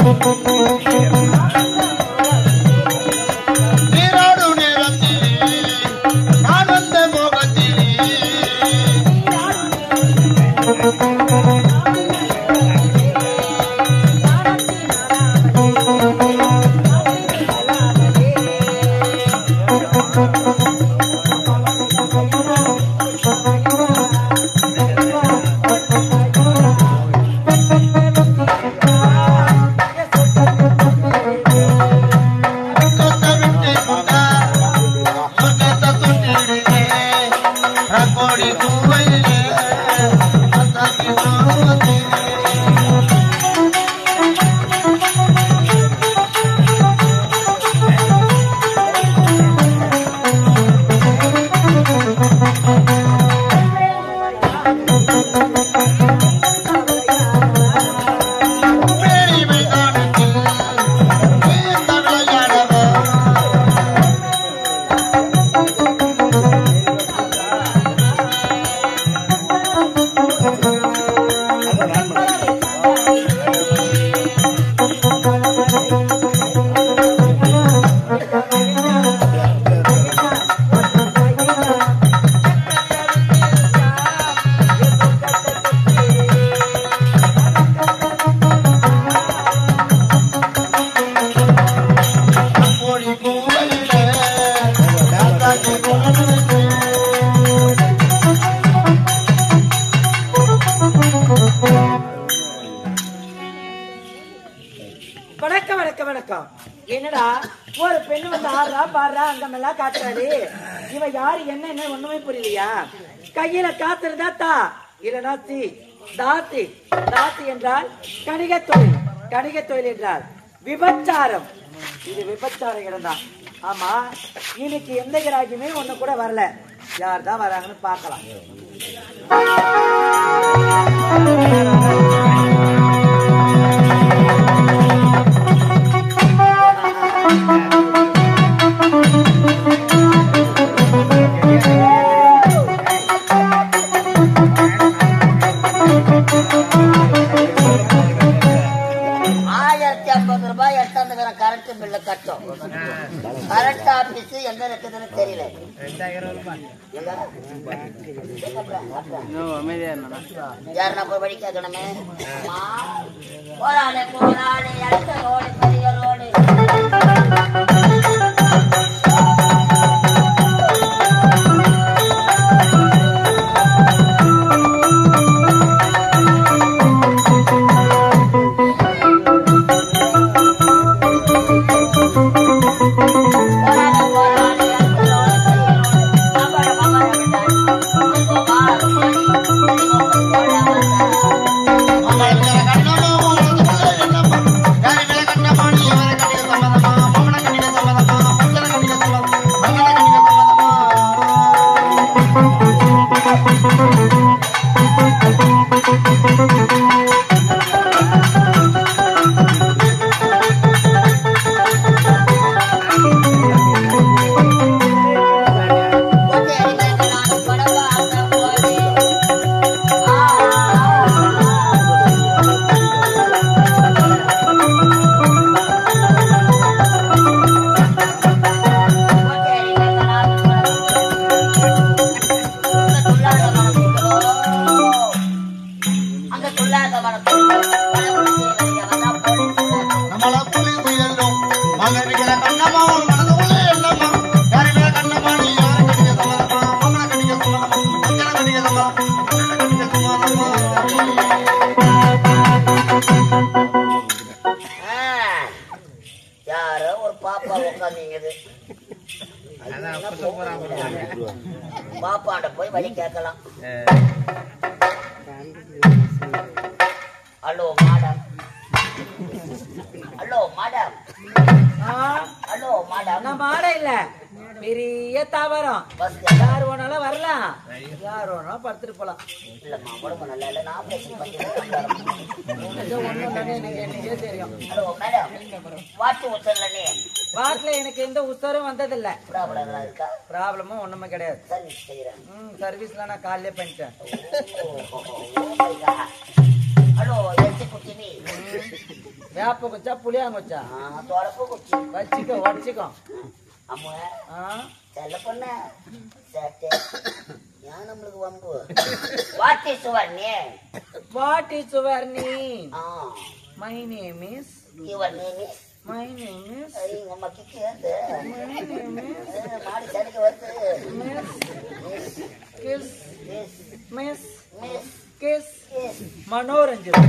நீராடு நேரத்திலே நான் வந்த மோகத்திலே சொத்த விட்டு கொண்டா சொர்க்கத்தை தொட்டிடுவே ரக்கோடி பூவையிலே அத்தாக்கி தோணுவதிலே மேரி மைதானத்தில் உயர்ந்த விளையாடவா கோடி பூவையிலே அத்தாக்கி தோணுவதிலே வணக்கம் வணக்கம் வணக்கம் என்னடா ஒரு பெண்ணு வந்து ஆடுறா பாடுறா அங்கமெல்லாம் காட்டுறாரு இவ யாரு என்ன என்ன ஒண்ணுமே புரியலையா கையில காத்து இருந்தா தா இல்லனா தீ தாத்தி தாத்தி என்றால் கணிக தொழில் கணிக தொழில் என்றால் விபச்சாரம் இது விபச்சார இடம் தான் ஆமா இன்னைக்கு எந்த கிராக்கியுமே ஒண்ணு கூட வரல யார் தான் வராங்கன்னு பார்க்கலாம் ஆயிரத்தி ஐம்பது ரூபாய் எடுத்தாந்துக்கிற கரண்ட் பில்லு கட்டும் கரண்ட் ஆபீஸ் எங்க இருக்குதுன்னு தெரியல எங்க? யாருன்னா போய் வழி கேட்கணுமே அம்மா, போராளே போராளே அடுத்த ரோடு பெரிய ரோடு போராளே போராளே அடுத்த ரோடு பெரிய ரோடு மாம்பழ மாம்பழ மிட்டாய் கோபால் மணி போட வந்தார் அமர்ந்த கண்ணமோ உனது என்னம்மா யாரி மேல கண்ணமா நீ அவரை கண்ணிக சம்மதமா மம்மன கண்ணிக சம்மதமா மஞ்சள கண்ணிக சம்மதமா மங்கள கண்ணிக சம்மதமா கோட்டேரி மேகலான படவா அந்த போதே ஆ கோட்டேரி மேகலான அந்த துள்ளாத மரத்தோடு நம்மள புலி முயலும் மலர்கிற கண்ணமா உன் மனதுக்குள்ளே என்னம்மா யாரி மேல கண்ணமா நீ அவரை கண்ணிக சம்மதமா மம்மன கண்ணிக சம்மதமா மஞ்சள கண்ணிக சம்மதமா மங்கள கண்ணிக சம்மதமா யாரோ ஒரு பாப்பா உட்காந்தீங்கது பாப்பாண்ட போய் வழி கேட்கலாம் ஹலோ மேடம் ஹலோ மேடம் ஆ, ஹலோ மேடம் நம்ம ஆட இல்ல பெரிய தாவரம் பஸ் யார் வேணாலும் வரலாம் யார் வேணாலும் படுத்துட்டு போலாம் இல்லம்மா உடம்பு நல்லா இல்லை நான் ஆபரேஷன் பண்ணி உனக்கு ஒண்ணும் இல்லைன்னு எனக்கு எனக்கே தெரியும் ஹலோ மேடம் வாட்டு ஊத்தல நீ வாட்டில் எனக்கு எந்த உத்தரவும் வந்ததில்ல ப்ராப்ளம் இருக்கா ப்ராப்ளமும் ஒண்ணுமே கிடையாது சர்வீஸ் செய்யறேன் ம் சர்வீஸ்லாம் நான் காலையிலே பண்ணிட்டேன் ஹலோ எல்சி குட்டினி வேப்ப குச்சா புளியாங்குச்சா ஆ, தொடப்பு குச்சி வச்சுக்கோ வச்சுக்கோ அம்மா ஆ செல்ல பொண்ண சேட்டை ஏன் நம்மளுக்கு வம்பு வாட்டி சுவர்ணி what is your name ah my name is இவர் நீ மை நேம் இஸ் எங்க அம்மா கிக்கு வந்து மை நேம் இஸ் மாடி சடிக்க வருது miss kiss miss miss miss kiss miss Manoranjan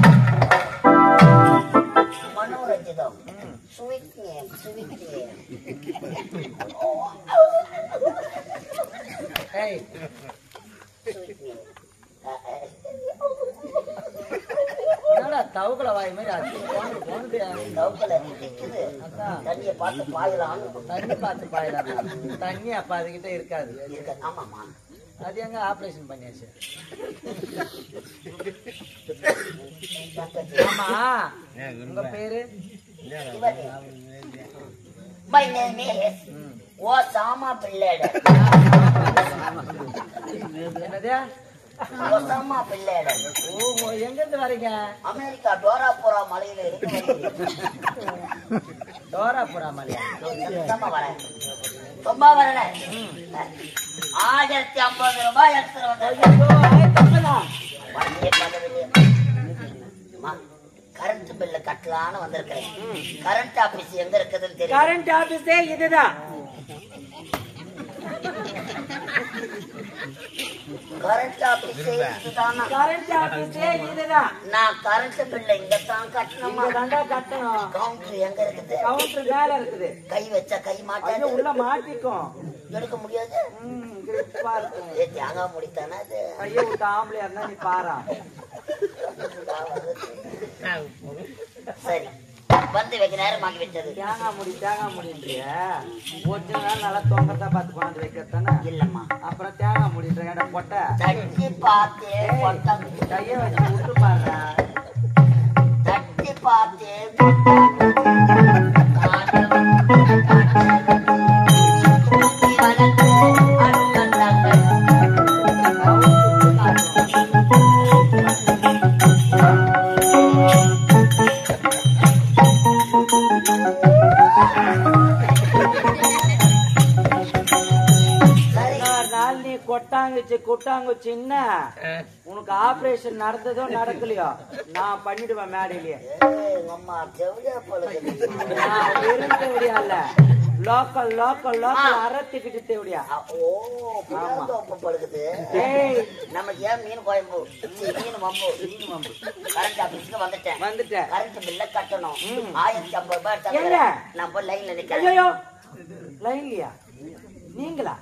Manoranjitham sweet name sweet name ஏய் ஸ்வீட் நேம் என்னடா தவுக்கல வாய் மாதிரி அது போனது போனது லவ்ல நிக்குது அதான் தண்ணியை பார்த்து பாயலான்னு தண்ணி பார்த்து பாயிடலாம் தண்ணி அப்ப அதுகிட்ட இருக்காது இருக்க ஆமாம்மா அது எங்க ஆபரேஷன் பண்ணியாச்சு ஆமா உங்க பேரு மை நேம் இஸ் ஓ சாமா பிள்ளைட என்னது ஒசாமா பிள்ளைட ஓஹோ எங்க இருந்து வரீங்க அமெரிக்கா டோராபுரா மலையில இருந்து டோராபுரா மலையா சுத்தமா வரேன் ரொம்ப வரல ஆயிரத்தி ஐம்பது ரூபாய் எடுத்துட்டு வந்தேன் வண்டியை பார்க்கவில்லையே. அம்மா, கரண்ட் பில்ல கட்டலான்னு வந்திருக்கிறேன் கரண்ட் ஆபீஸ் எங்க இருக்குதுன்னு தெரியும் கரண்ட் ஆபீஸே இதுதான் கரண்ட் ஆபீஸ் இதுதானா கரண்ட் ஆபீஸே இதுதான் நான் கரண்ட் பில்ல இங்க தான் இங்க கட்டணுமா தாண்டா கட்டணும் கவுண்டர் எங்க இருக்குது கவுண்டர் மேல இருக்குது கை வச்சா கை ஐயோ மாட்டாது உள்ள மாட்டிக்கும் எடுக்க முடியாது ம், grip-ஆ இருக்கும் ஏ தேங்காய் முடித்தானே அது ஐயோ விட்டு ஆம்பளையா இருந்தா நீ பாரா சரி வந்து வெகு நேரம் ஆகி விட்டது தேங்காய் முடி தேங்காய் முடின்றிய ஒரிஜினல் நல்லா தொங்கத்தா பார்த்து கொண்டாந்து வைக்கிறதானே இல்லம்மா அப்புறம் தேங்காய் முடின்ற பொட்டை தட்டி பார்த்தே கொட்டாங்க கைய வச்சு விட்டு பாருடா தட்டி பார்த்தே கொட்டாங்க தூக்கி வளர்த்து அறுக்கண்டாங்க சரி இன்னொரு நாள் நீ கொட்டாங்குச்சு கொட்டாங்குச்சின்ன உனக்கு ஆபரேஷன் நடந்ததோ நடக்கலையோ நான் பண்ணிடுவேன் மேடையிலேயே ஏய், அம்மா செவிலியா பழகுது நான் இருந்த தேவடியா லோக்கல் லோக்கல் லோக்கல் அறத்துக்கிட்டு தேவடியா ஓ புளியாந்தோப்பு பழுகுது ஏய் நமக்கு ஏன் மீன் குழம்பு சீ, மீன் மம்பு மீன் மம்பு கரண்ட் ஆபீஸ்க்கு வந்துட்டேன் வந்துட்டேன் கரண்ட் பில்ல கட்டணும் ஆயிரத்தி ஐம்பது ரூபாய் எடுத்தா எங்க? தரேன். நான் போய் லைன்ல நிக்கிறேன் ஐயோ லைன்லயா நீங்களா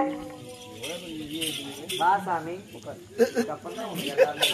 வா சாமி அப்புறம் உனக்கு எல்லாமே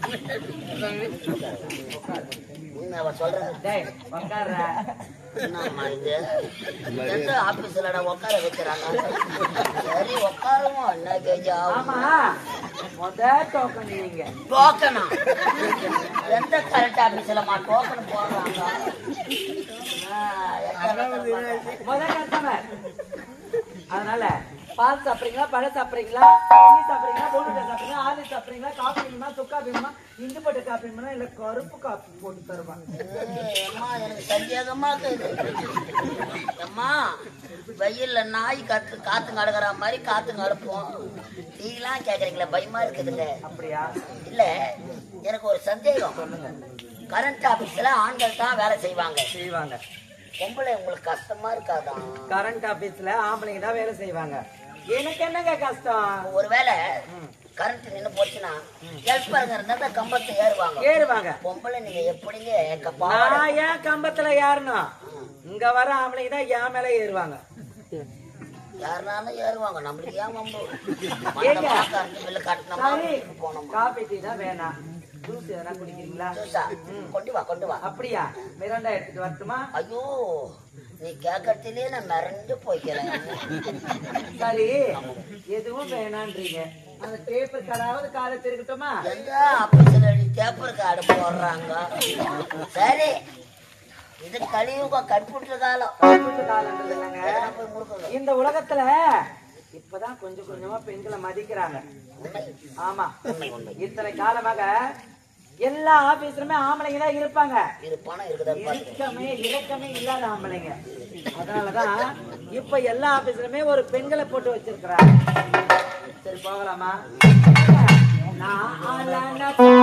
உண்மை அவ சொல்றது டேய் உட்கார்ற என்னம்மா இது எந்த ஆபீஸ்ல உட்கார வைக்கிறாங்க சரி உட்காருவோம் என்ன கேஜா ஆமா முத டோக்கன் நீங்க டோக்கனா எந்த கரண்ட் ஆபீஸ்லமா டோக்கன் போடுறாங்க ஆ, எத்தனை வருஷமா? முத கஸ்டமர் அதனால பால் சாப்பிடுறீங்களா பழம் சாப்பிடுறீங்களா டீ சாப்பிடுறீங்களா போட்டு சாப்பிடுறீங்களா ஆலு சாப்பிடுறீங்களா காஃபி வேணுமா சுக்கா வேணுமா இஞ்சி போட்டு காஃபி வேணுமா இல்ல கருப்பு காஃபி போட்டு தருவாங்க ஏய், அம்மா எனக்கு சந்தேகமா இருக்குது அம்மா வெயில்ல நாய் காத்து காத்து கடக்கிற மாதிரி காத்து கடப்போம் டீலாம் கேக்குறீங்களே பயமா இருக்குதுங்க அப்படியா இல்ல எனக்கு ஒரு சந்தேகம் கரண்ட் ஆபீஸ்ல ஆண்கள் தான் வேலை செய்வாங்க செய்வாங்க பொம்பளை உங்களுக்கு கஷ்டமா இருக்காதா கரண்ட் ஆபீஸ்ல ஆம்பளைங்க தான் வேலை செய்வாங்க எனக்கு என்னங்க கஷ்டம் ஒருவேளை கரண்ட் நின்னு போச்சுன்னா ஹெல்ப்பருங்க இருந்தா தான் கம்பத்தை ஏறுவாங்க ஏறுவாங்க பொம்பளை நீங்க எப்படிங்க கப்பா நான் ஏன் கம்பத்துல ஏறணும் இங்க வர ஆம்பளைங்க தான் என் மேல ஏறுவாங்க யாருனாலும் ஏறுவாங்க நம்மளுக்கு ஏன் வம்பு ஏங்க? மண்டபமா கரண்ட் பில்லு கட்டணமா சரி வீட்டுக்கு போனோமா காபி டீ தான் வேணாம் ஜூஸ் எதனா குடிக்கிறீங்களா ஜூஸா? கொண்டு வா கொண்டு வா அப்படியா மிரண்டா எடுத்துட்டு வரட்டுமா ஐயோ நீ கேட்கறதுலயே நான் மிரண்டு போய்க்கிறேன் சரி எதுவும் வேணான்றீங்க அந்த பேப்பர் கடாவது காலத்து இருக்கட்டுமா எந்த ஆபீஸ்ல பேப்பர் கார்டு போடுறாங்க சரி இது கலியுக கம்ப்யூட்டர் காலம் கம்ப்யூட்டர் காலன்றது இல்லைங்க. எதனா போய் முறுக்குங்க இந்த உலகத்துல இப்பதான் கொஞ்சம் கொஞ்சமா பெண்களை மதிக்கிறாங்க உண்மை ஆமா உண்மை உண்மை இத்தனை காலமாக எல்லா ஆபீஸ்லயுமே ஆம்பளைங்க தான் இருப்பாங்க இது பணம் இருக்குதா பாருங்க இறக்கமே இறக்கமே இல்லாத ஆம்பளைங்க அதனாலதான் இப்ப எல்லா ஆபீஸ்லயுமே ஒரு பெண்களை போட்டு வச்சிருக்கிறாங்க சரி போகலாமா நான் ஆளான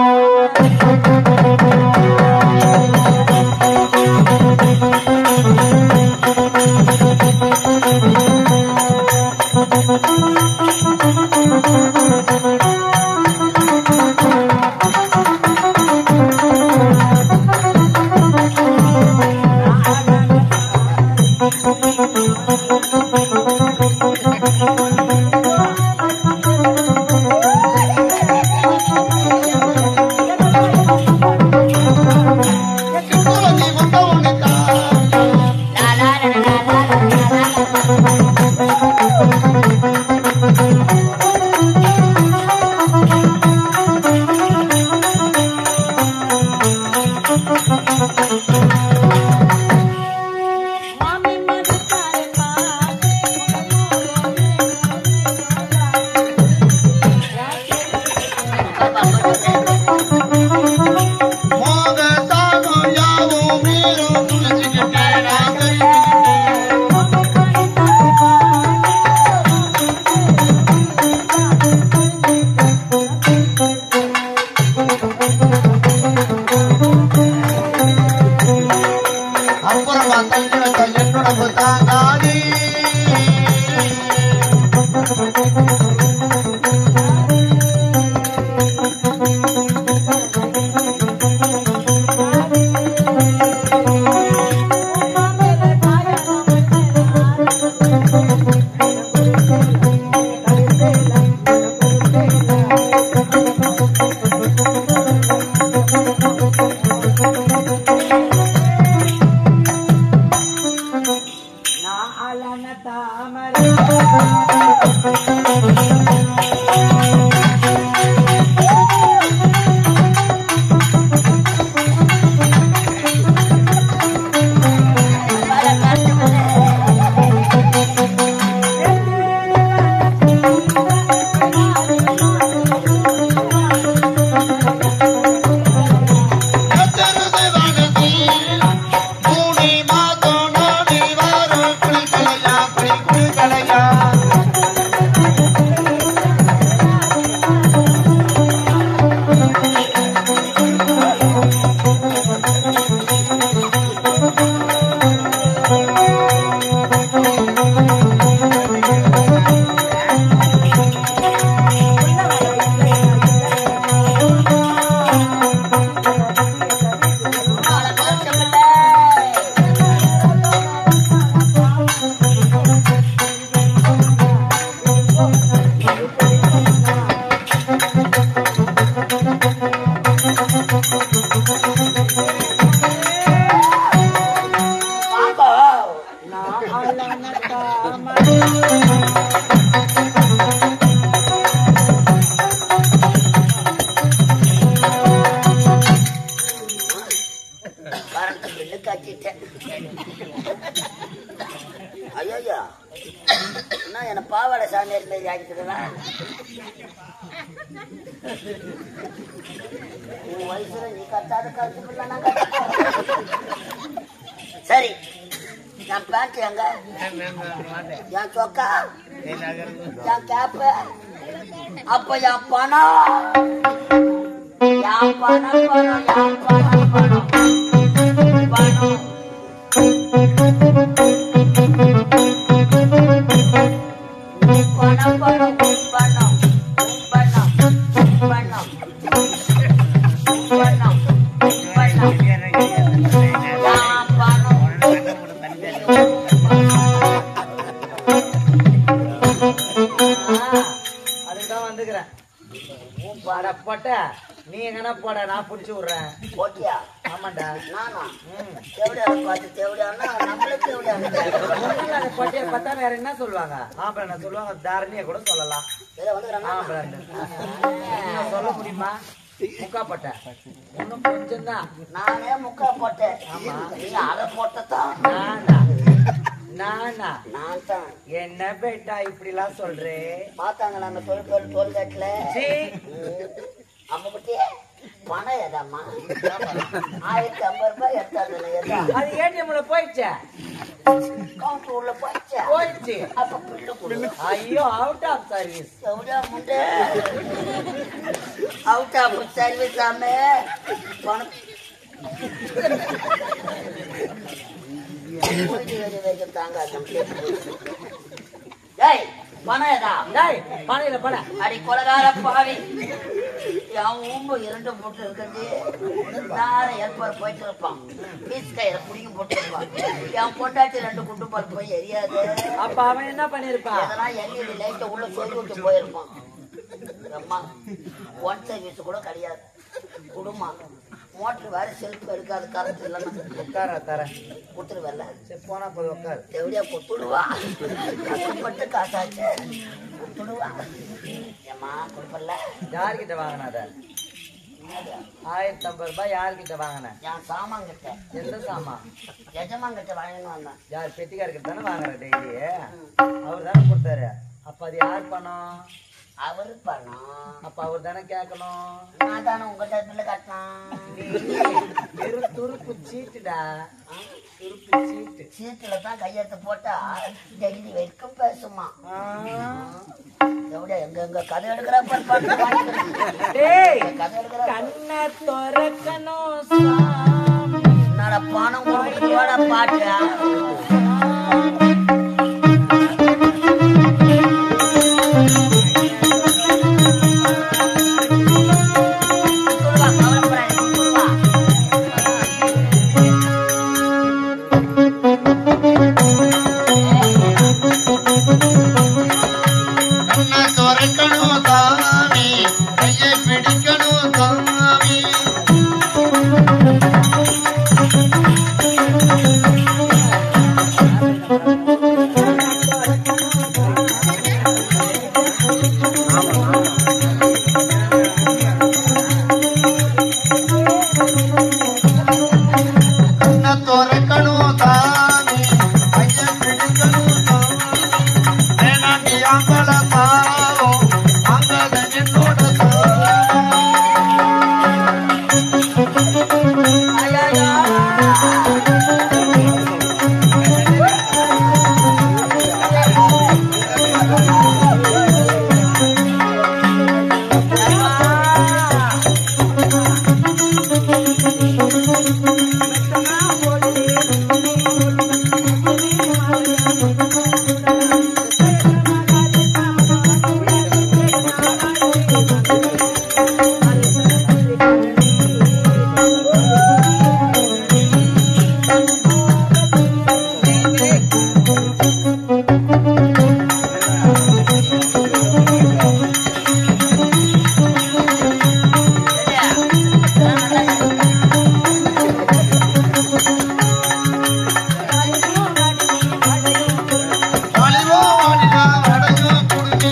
துளசி வந்தவனுக்கா லா, லா, லா, லா, லா, லா, லா, லா. மோக தாகம் யாவும் மீறும் துளசிக்கிட்டே நான் கை அப்புறமா தங்கிடத்த என்னுடம்பு தாங்காதே நான் ஆளான தாமரை எத்தருது வனதி மூணி மாதம் நாடி வாரம் குளிக்கலையா குளி குளிக்கலையா நான் ஆளான தாமரை கரண்ட் பில்லு கட்டிட்டேன் ஐயோ என்ன என்ன பாவாடை சாமியார் மாரி ஆகிட்டுதுன்னா உன் வயசுல நீ கத்தாத கருத்து பிள்ளை நான் கத்துக்கிறேன். சரி என் பேண்ட் எங்க என் சொக்கா என் கேப்பு அப்ப என் பணம் என் பணம் பணம் என் பணம் பணம் பணம் பணம் பணம் பணம் பணம் பணம் பணம் பணம் என் பணம் அதுதான் வந்துக்கிறேன் உன் பாட போட்ட நீ எங்கன்னா போட நான் புடிச்சு விடுறேன் போட்டியா ஆமாண்டா நானா தேவடியான பார்த்து தேவடியானா நம்மளே தேவடியான ஒண்ணுல அந்த பொட்டையை பார்த்தா வேற என்ன சொல்லுவாங்க ஆம்பளை என்ன சொல்லுவாங்க தாரணிய கூட சொல்லலாம் இதை வந்து ஆம்பளை என்ன சொல்ல முடியுமா முக்கா பட்டை இன்னும் கொஞ்சம் தான் நானே முக்கா போட்டேன் நீ அதை போட்டதான் நானா நானா நான் தான் என்ன பேட்டா இப்படி எல்லாம் சொல்றே பார்த்தாங்க நம்ம தொழில் தொழில் டோல்கேட்ல சீ, அம்மா குட்டி பணம் எதாம்மா ஆயிரத்தி ஐம்பது ரூபாய் எடுத்தாங்க எதா அது ஏடிஎம்ல போயிடுச்சே கவுண்டர் உள்ள போச்சா போயிடுச்சு அப்ப பில்லு கொடு ஐயோ அவுட் ஆஃப் சர்வீஸ் எவ்வளோ முண்டை அவுட் ஆஃப் சர்வீஸ் ஆமே பணம் போயிட்டு வெளிய வரைக்கும் தாங்காது டேய் பணம் எதா டேய் பணையில பண அடி கொலகார பாவி என் ஊம்பு இரண்டு போட்டு இருக்கிறது நானும் ஏற்பாடு போயிட்டு இருப்பான் பீஸ் கையில குடிக்க போட்டு இருப்பான் என் பொண்டாட்டி ரெண்டு குண்டு பால் போய் எரியாது அப்ப அவன் என்ன பண்ணிருப்பான் எதனா எல்இடி லைட்டை உள்ள சொல்லி விட்டு போயிருப்பான் அம்மா ஒன் சர்வீஸ் கூட கிடையாது குடுமா மோட்டர் வேற செல்ஃப் இருக்காது கரண்ட் இல்லைன்னா உட்கார தரேன் கொடுத்துருவல்ல சரி போனா போய் உட்காரு எப்படியா கொடுத்துடுவா கஷ்டப்பட்டு காசாச்சு கொடுத்துடுவா ஏம்மா கொடுப்பல யார்கிட்ட வாங்கின அத ஆயிரத்தி ஐம்பது ரூபாய் யார்கிட்ட வாங்கின என் சாமான் கிட்ட எந்த சாமான் எஜமான் கிட்ட வாங்கின்னு வந்தேன் யார் பெட்டிக்காரர்கிட்ட தானே வாங்குற டெய்லி அவர் தானே கொடுத்தாரு அப்ப அது யார் பணம் அவரு பணம் அப்ப அவர் தானே கேட்கணும் நான் தானே உங்கள்கிட்ட பில்லு கட்டினேன் நீ வெறும் துருப்பு சீட்டுடா துருப்பு சீட்டு சீட்டுல தான் கையெழுத்து போட்டா டெய்லி வரைக்கும் பேசுமா ஆ. எப்படியா எங்க எங்க கதை எடுக்கிற பாட்டு டேய் கதை எடுக்கிற கண்ணை திறக்கணும் சாமி என்னோட பணம் கொடுக்குறதோட பாட்டு கொடுத்துடுவா, கவலைப்படாத, கொடுத்துடுவா. கண்ணை துறக்கணும் சாமி கையை பிடிக்கணும் சாமி கண்ணை துறக்கணும் சாமி கையை பிடிக்கணும் சாமி வேணாண்டி அம்பல பாவம் அங்கத என்னோட சாமி ஐயையோ. வாலிபோ வாலிபா வடகு குடுமி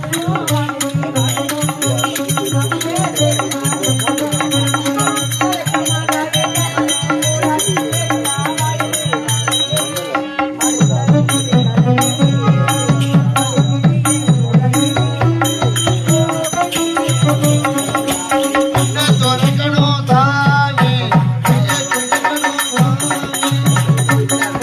கண்ணை துறக்கணும் சாமி கையை பிடிக்கணும் சாமி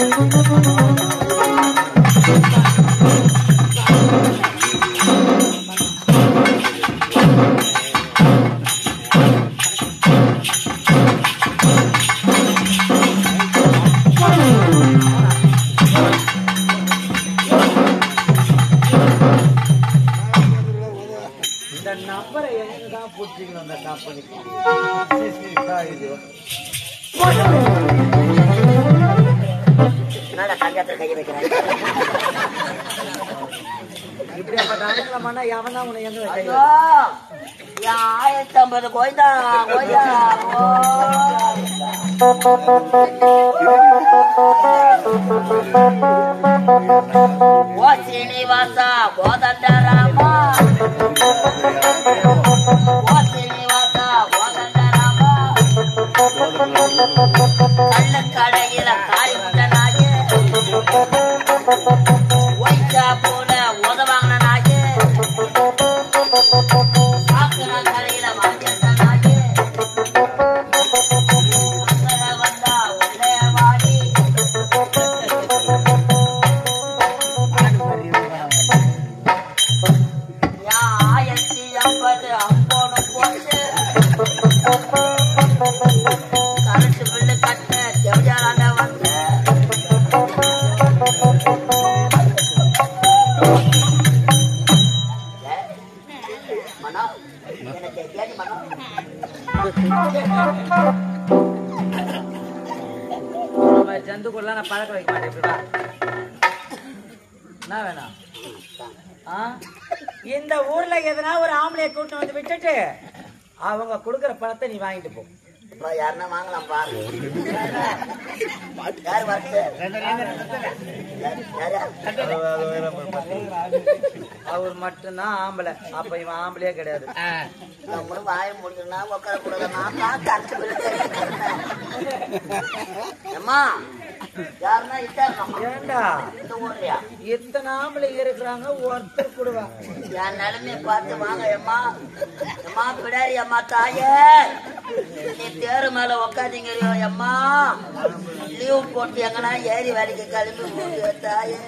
இந்த நம்பரை எங்க தான் போட்டீங்களோ அந்த கம்பெனிக்கு இது என்னடா கல்யாணத்துல கை வைக்கிறேன் இப்படியாப்பட்ட அனுகூலமான எவன் தான் உன்னை எங்க கை ஐயோ என் ஆயிரத்தி ஐம்பது கோய்தா கோய்தா ஓ சீனிவாச கோதண்ட ராமா ஓ சீனிவாச கோதண்ட ராமா கள்ள கடையில காரி முட்டனாயே ஒய்ச்சா போல உதவாங்கின நாயே சாக்குற கரையில வாங்கிட்ட நாயே பழக்க வைக்க மாட்டேன் இப்படி வா. என்ன வேணாம் ஆ? இந்த ஊர்ல எதனா ஒரு ஆம்பளைய கூட்டு வந்து விட்டுட்டு அவங்க கொடுக்குற பணத்தை நீ வாங்கிட்டு போ அப்பா, யாருன்னா வாங்கலாம் பாரு யார் வரது யார் யார் அவர் மட்டும்தான் ஆம்பளை அப்ப இவன் ஆம்பளையே கிடையாது நம்மளும் வாய முடிக்கணும்னா உட்கார கூடாதுன்னா காத்து அடிச்சு அம்மா யாருன்னா இட்டாங்கம்மா ஏண்டா இந்த ஊர்லயா எத்தனை ஆம்பளை இருக்கிறாங்க ஒருத்தர் கொடுவா என் நிலைமைய பார்த்து வாங்க அம்மா அம்மா பிடாரி அம்மா தாயே நீ தேரு மேல உக்காந்தீங்க அம்மா லீவ் போட்டு எங்கன்னா ஏறி வேலைக்கு கிளம்பி போங்க தாயே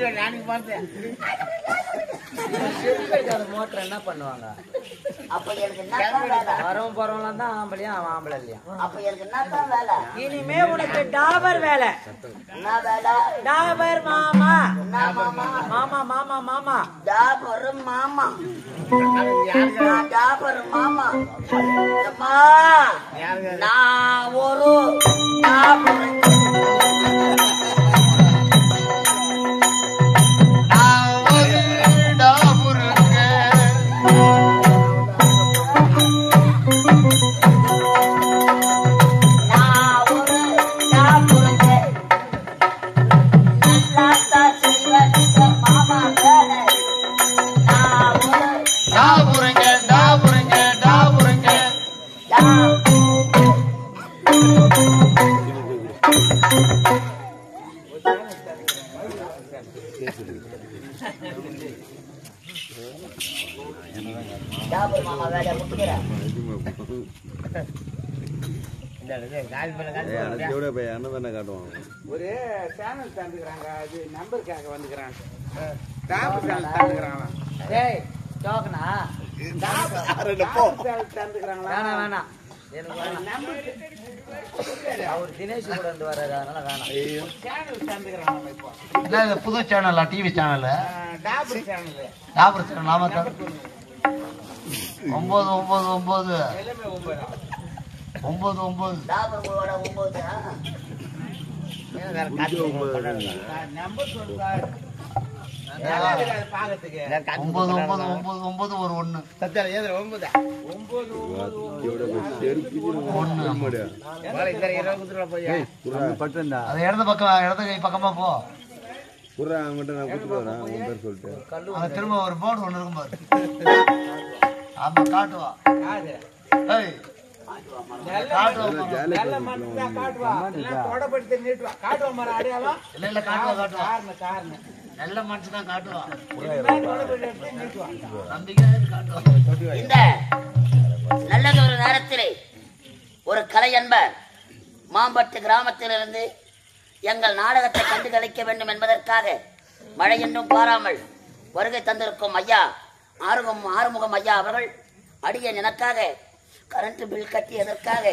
மோட்டர் என்ன பண்ணுவாங்க அப்ப எனக்கு என்னதான் வேலை வரவும் போறவங்களாம் தான் ஆம்பளையா அவன் ஆம்பளை இல்லையா அப்ப எனக்கு என்னதான் வேலை இனிமே உனக்கு டாபர் வேலை என்ன வேலை டாபர் மாமா என்ன மாமா மாமா மாமா மாமா டாபர் மாமா நான் டாபர் மாமா அம்மா நான் ஒரு டாபர் நான் ஒரு டாபருங்க நல்லாத்தா செய்வதுங்க மாமா வேலை நான் ஒரு டாபுருங்க டாபுருங்க டாபுருங்க டாபர் டாபர் மாமா வேலையை முடிக்கிறேன் அண்ணன் காட்டுவாங்க ஒரு சேனல் தந்துக்கிறாங்க அது நம்பருக்காக வந்துக்கிறாங்க டாப் சேனல் தந்துக்கிறாங்களா டேய் டோக்கனா சேனல் தந்துக்கிறாங்களா வேணாம் வேணாம் எனக்கு வேணாம் அவர் தினேஷ் கூட வந்து வர்றாரு அதனால வேணாம் சேனல் தந்துக்கிறாங்க இப்போ என்ன இது புது சேனலா TV channel Dabur channel Dabur channel நாம ஒன்பது ஒன்பது ஒன்பது எல்லாமே ஒன்பது ஒன்பது ஒன்பது டாபர் உங்களோட ஒன்பது நம்பர் சொல்றாரு நல்லா இருக்காது பாக்கிறதுக்கு ஒன்பது ஒன்பது ஒன்பது ஒன்பது ஒரு ஒண்ணு ஒன்பது ஒன்பது பட்டா அது இடது பக்கம் இடது கை பக்கமா போ புறா அவங்ககிட்ட நான் கூட்டு வரேன் உன் பேர் சொல்லிட்டு அது திரும்ப ஒரு போர்டு ஒண்ணு இருக்கும் பாரு ஆமா காட்டுவா காது ஏய் நல்ல காட்டுவா நல்ல மனுஷன் தான் காட்டுவா இல்ல தொடப்படுத்தி நீட்டுவா காட்டுவா மரம் அடையாளம் இல்ல இல்ல காட்டுவா காட்டுவா காரணம் காரணம் நல்ல மனுஷன் தான் காட்டுவா தொடப்படுத்தி எடுத்து நீட்டுவா நம்பிக்கை காட்டுவா இந்த நல்லதொரு நேரத்திலே ஒரு கலை என்பர் மாம்பட்டு கிராமத்திலிருந்து எங்கள் நாடகத்தை கண்டு கழிக்க வேண்டும் என்பதற்காக மழை என்றும் பாராமல் வருகை தந்திருக்கும் ஐயா ஆறுமுகம் ஆறுமுகம் ஐயா அவர்கள் அடிய எனக்காக கரண்ட் பில் கட்டியதற்காக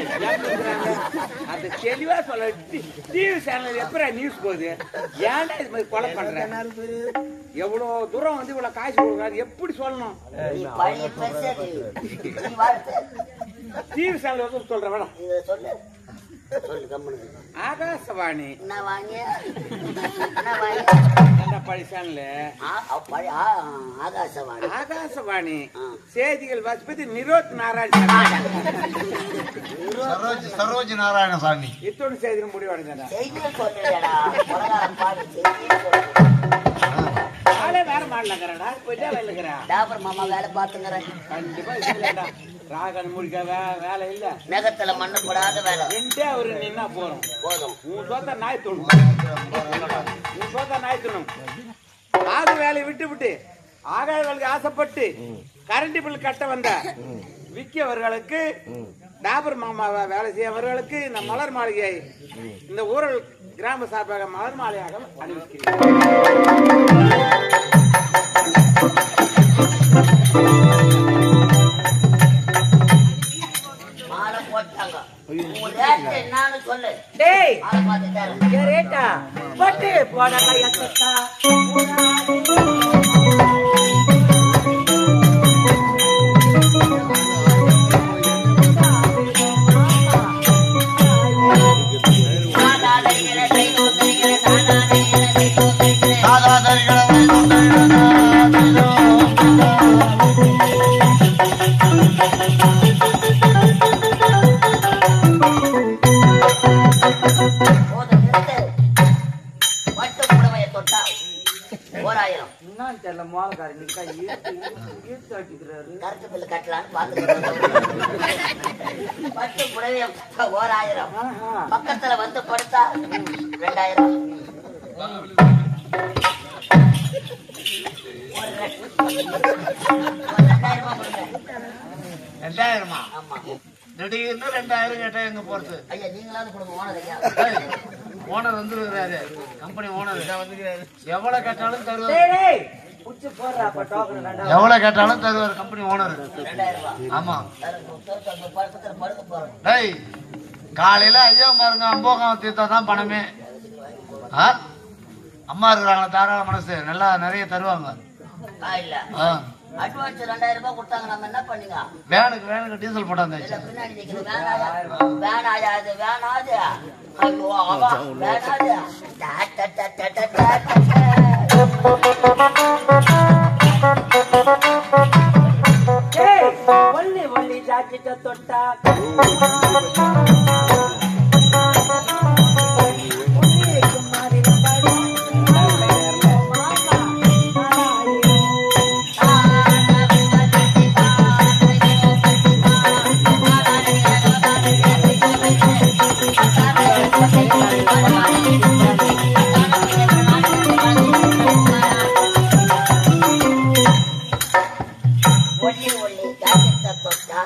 அது தெளிவா சொல்ல டிவி சேனல் எப்பரா நியூஸ் போகுது ஏன்டா இது மாதிரி கொலை பண்ற எவ்வளவு தூரம் வந்து இவ்வளவு காசு கொடுக்குறாரு எப்படி சொல்லணும் நீ பழைய பேசாது நீ வாழ்த்து டிவி சேனல் வந்து சொல்ற வேணாம் இதை சொல்லு சொல்லு கம்முனு ஆகாசவாணி என்ன வாங்க என்ன வாங்க என்ன பழைய சேனலு ஆ- ஆ- பழைய ஆ- ஆகாசவாணி ஆகாசவாணி ஆ. செய்திகள் வாசிப்பது நிரோத் நாராயணன் சரோஜ் சரோஜ் நாராயணசாமி இத்தோடு செய்திகள் முடிவடைந்தன செய்திகள் சொல்லுடா உலகம் பாடு செய்திகள் சொல்லு ஆளே வேற மாடலங்கிறடா போயிட்டே வேலைக்கிறா டாபர் மாமா வேலை பார்த்துங்கிறேன் கண்டிப்பா இல்லடா ராகன் முடிக்க வே- வேலை இல்ல நகத்துல மண்ணு போடாத வேலை ரெண்டே அவரு நின்னா போறோம் போதும் உன் சொத்த நாய் துணும் உன் சொத்த நாய் துணும் ஆகு வேலையை விட்டு விட்டு ஆகாயங்களுக்கு ஆசைப்பட்டு கரண்ட் பில் கட்ட வந்த விக்கியவர்களுக்கு டாபர் மாமா வே- வேலை செய்யவர்களுக்கு இந்த மலர் மாளிகை இந்த ஊரல் கிராம சார்பாக மலர் மாலையாக அணிவிக்கிறேன் மாலை போட்டாங்க உங்க ரேட் என்னன்னு சொல்லு டேய் மாலை பார்த்து தரேன் ஏ ரேட்டா பட்டு போடல எத்தா ஆகாத இளத்தை நோக்கை பட்டு புடவையை தொட்டா ஓராயிரம் என்னன்னு தெரியல மோகக்காரர் இன்னைக்கு தான் ஈர்த்து ஈர்த்து ஈர்த்து அடிக்கிறாரு கருத்து பில்லு கட்டலான்னு பாத்துக்கிட்டு பட்டு புடவையை தொட்டா ஓராயிரம் ஆஹா. பக்கத்துல வந்து படுத்தா ரெண்டாயிரம் ஒரு ரெ- ஒரு ரெண்டாயிரம் ரூபாய் கொடுங்க. ரெண்டாயிரமா ஆமா திடீர்னு ரெண்டாயிரம் கேட்டா எங்க போறது ஐயா நீங்களாவது கொடுங்க ஓனர் ஐயா ஓனர் வந்துருக்காரு கம்பெனி ஓனர் எவ்வளவு கேட்டாலும் தருவார் டேய், டேய், உச்சி போடுறா அப்ப டோக்கன் ரெண்டாவது எவ்வளவு கேட்டாலும் தருவார் கம்பெனி ஓனர் ரெண்டாயிரம் ரூபாய் ஆமா வேற ஒருத்தருக்கு அங்க பக்கத்துல படுக்க போறோம் டேய் காலையில ஐயா பாருங்க அம்போகம் தீர்த்தா தான் பணமே ஆ? அம்மா இருக்கிறாங்களா தாராள மனசு நல்லா நிறைய தருவாங்க ஆ, இல்ல ஆ. அட்வான்ஸ் ரெண்டாயிரம் ரூபாய் கொடுத்தாங்க நம்ம என்ன பண்ணீங்க வேனுக்கு வேனுக்கு டீசல் போட்டாங்க இல்ல பின்னாடி நிக்கிறது வேணாயா வேணாயா அது வேணாது ஐயோ அவா வேணாது டா, டா, டா, டா, டா, டா, டா. ஏய், ஒல்லி ஒல்லி ஜாக்கெட்ட தொட்டா உன்னிருக்கும் மாதிரில படி. மாமா, நானாயிரம். ஒல்லி ஒல்லி ஜாக்கெட்டை தொட்டா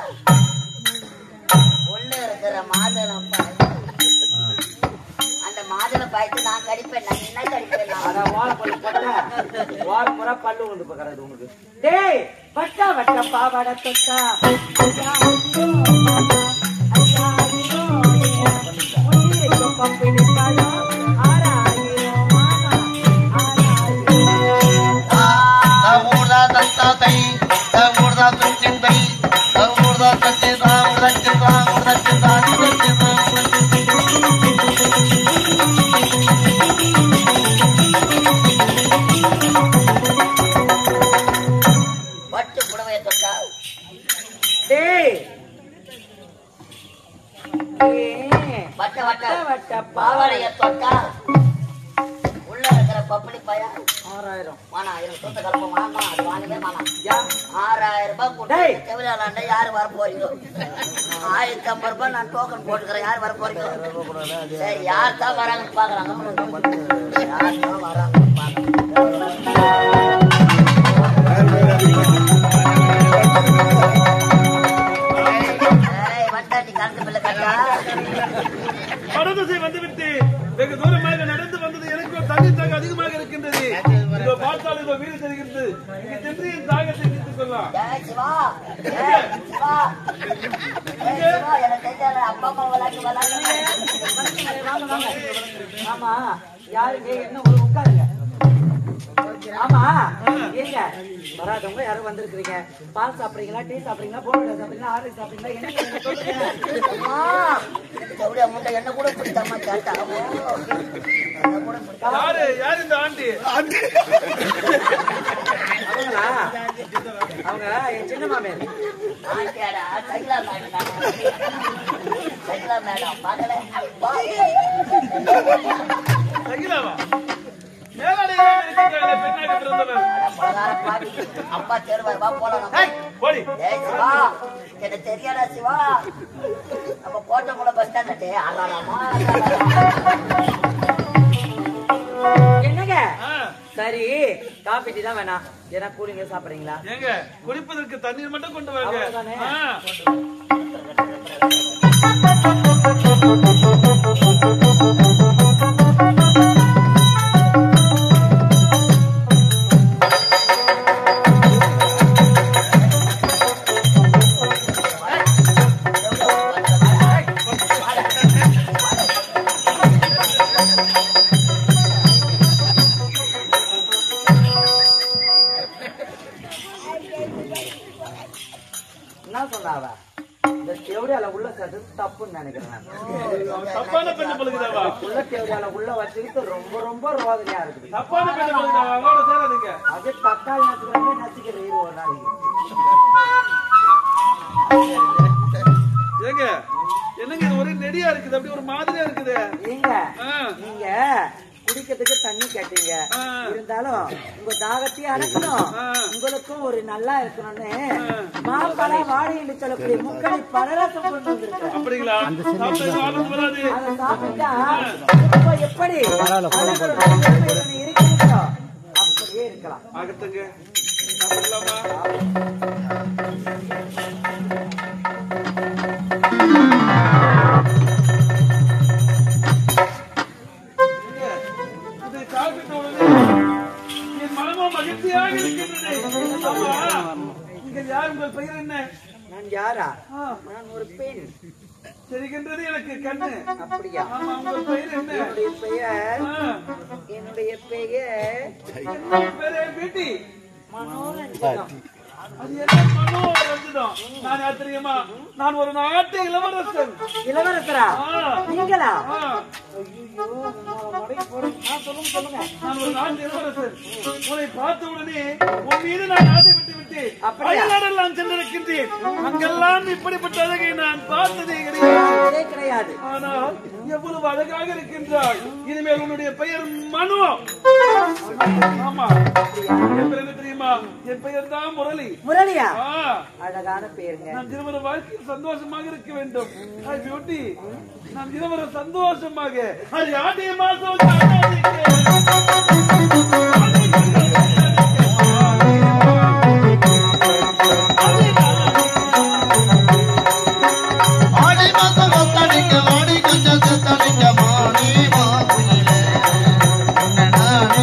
உள்ள இருக்கிற மாதுளம் பழம். அந்த மாதுளம் பாய்த்து நான் கடிப்பேன் நான் என்ன கடிப்பேன் நான் அதான் ஓலைப்பள்ளி போட்ட, ஓலை முறை பல்லு உண்டு இப்ப கிடக்குது உனக்கு. டேய், வட்டா வட்ட பாவாடை தொட்டா. ஐயா, ஐயோ, மாமா, ஐயா, ஐயோ, உன்னிருக்கும் பப்பிளி பழம். ஆறாயிரம் மாமா, ஆறாயிரம். தமுர்தா தத்தாத்தை தமுர்தா துச்சிந்தை தமுர்தா தச்சி தாமுர்தா சிந்தா முர்தா சிந்தா நிதச்சி பட்டு புடவையை தொட்டா டேய். ஏய், வட்ட வட்ட வட்ட வட்ட பாவாடைய பாவாடை. தொட்டா உள்ள இருக்கிற பப்பளி பையன் ஆறாயிரம் மானா எனக்கு சொந்த கலப்ப மாமா அது வாங்கவே மாமா யா, ஆறாயிரம் ரூபாய் போட்டு டேய். செவிலாண்ட யாரு வர போறீங்க ஆயிரத்தி ஐம்பது ரூபாய் நான் டோக்கன் போட்டுக்கிறேன் யார் வர போறீங்க சரி யார் தான் வராங்கன்னு பாக்குறாங்க யார் தான் வராங்கன்னு பாக்குறாங்க ஏய், வட்டாட்டி கலந்து பிள்ளை கட்டா வடதிசை வந்துவிட்டு வெகு தூரமாக நடந்து வந்தது எனக்கு ஒரு தண்ணீர் தாகம் அதிகமாக இருக்கின்றது இதோ பார்த்தால் இதோ வீடு தெரிகிறது இங்கு சென்று என் தாகத்தை தீர்த்துக் கொள்ளலாம் ஏய், சிவா ஏய், சிவா ஏய், சிவா எனக்கு தெரியாத அப்பா அம்மா விளையாட்டு விளையாட்டு வாங்க வாங்க ஆமா யாருங்க என்ன ஒரு உட்காருங்க ஆமா ஏங்க வராதவங்க யாரும் வந்திருக்கிறீங்க பால் சாப்பிடுறீங்களா டீ சாப்பிடுறீங்களா போண்டா சாப்பிடுறீங்களா ஆரஞ்சு சாப்பிடுறீங்களா என்ன வேணும் சொல்லுங்க அம்மா, எப்படியா முட்டை என்ன கூட பிடித்தாம்மா கேட்டா ஓ, என்ன கூட பிடித்தா யாரு யார் இந்த ஆண்டி அவங்களா அவங்க என் சின்ன மாமியார் ஆண்டியாடா சைலா மேடம் சைலா மேடம் பார்க்கல சகிலாவா மேலாடையாக இருக்கின்ற பெண்ணாக பிறந்தவர் அப்பா தேர்வார் வா போலாம் நம்ம. போடி ஏய் சிவா எனக்கு தெரியாதா சிவா நம்ம கோட்டை கூட பஸ் ஸ்டாண்ட் ஆளாலாமா என்னங்க ஆ, சரி காபி டீ தான் வேணாம் ஏன்னா கூலிங்க சாப்பிடுறீங்களா ஏங்க குடிப்பதற்கு தண்ணீர் மட்டும் கொண்டு வாங்க அவ்வளவுதானே? ஆ, என்ன சொன்னா அவ இந்த தேவடியால உள்ள சேர்த்து தப்புன்னு நினைக்கிறேன் நான். தப்பான பெண்ணு பழுகுதாவா உள்ள தேவடியால உள்ள வச்சுக்கிட்டு ரொம்ப ரொம்ப ரோதனையா இருக்குது தப்பான பெண்ணு பழுகுதாவா அவங்களோட சேராதீங்க அது தக்காளி நச்சுக்கிறதே நச்சுக்கிறது ஒரு நாளைக்கு ஏங்க என்னங்க இது ஒரே நெடியா இருக்குது அப்படி ஒரு மாதிரியா இருக்குது நீங்க ஆ, நீங்க குடிக்கிறதுக்கு தண்ணி கேட்டீங்க ஆ. இருந்தாலும் உங்க தாகத்தையும் அடக்கணும் ஆ. உங்களுக்கும் ஒரு நல்லா இருக்கணும்னு மாம்பழ வாழை என்று சொல்லக்கூடிய முக்களை பலரசம் கொண்டு வந்திருக்கேன் அப்படிங்களா சாப்பிட்டா ஆனந்தம் வராது அதை சாப்பிட்டா இப்ப எப்படி அழகு பெருமை இருக்கிறதோ அப்படியே இருக்கலாம் ஆகட்டுங்க சாப்பிடலாமா இதை சாப்பிட்ட உடனே என் மனமும் மகிழ்ச்சியாக இருக்கின்றது ஆமா நீங்கள் யார் உங்கள் பெயர் என்ன நான் யாரா ஆ, நான் ஒரு பெண் தெரிகின்றது எனக்கு கண்ணு அப்படியா ஆமா உங்கள் பெயர் என்ன என்னுடைய பெயர் ஆ, என்னுடைய பெயர் உங்கள் பெயரே பேட்டி மனோரஞ்சனம் அது என்ன மனோரஞ்சிதம் நான் யார் தெரியுமா நான் ஒரு நாட்டு இளவரசன் இளவரசரா ஆ, நீங்களா ஆ, ஐயோ உங்களை மடக்கி போடுங்க. ஆ, சொல்லுங்க சொல்லுங்க நான் ஒரு நாட்டு இளவரசன் உன்னை பார்த்த உடனே உன் மீது நான் ஆசை விட்டு விட்டு அப்படியா? அயல்நாடெல்லாம் சென்றிருக்கின்றேன் அங்கெல்லாம் இப்படிப்பட்ட அழகை நான் பார்த்ததே கிடையாது அதே கிடையாது ஆனால் எவ்வளவு அழகாக இருக்கின்றாய் இனிமேல் உன்னுடைய பெயர் மனு ஆமா என் பெயர் என்ன தெரியுமா என் பெயர் தான் முரளி முரளியா ஆ, அழகான பேருங்க நான் திருமண வாழ்க்கையில் சந்தோஷமாக இருக்க வேண்டும் ஹாய் பியூட்டி நான் இருவர சந்தோஷமாக அது ஆண்டிய மாசம் ஆடி மாசம் கொத்தடிக்க வாடி கொஞ்சம் செத்தடிக்க மாடி மாப்பிள்ளை உன்னை நானே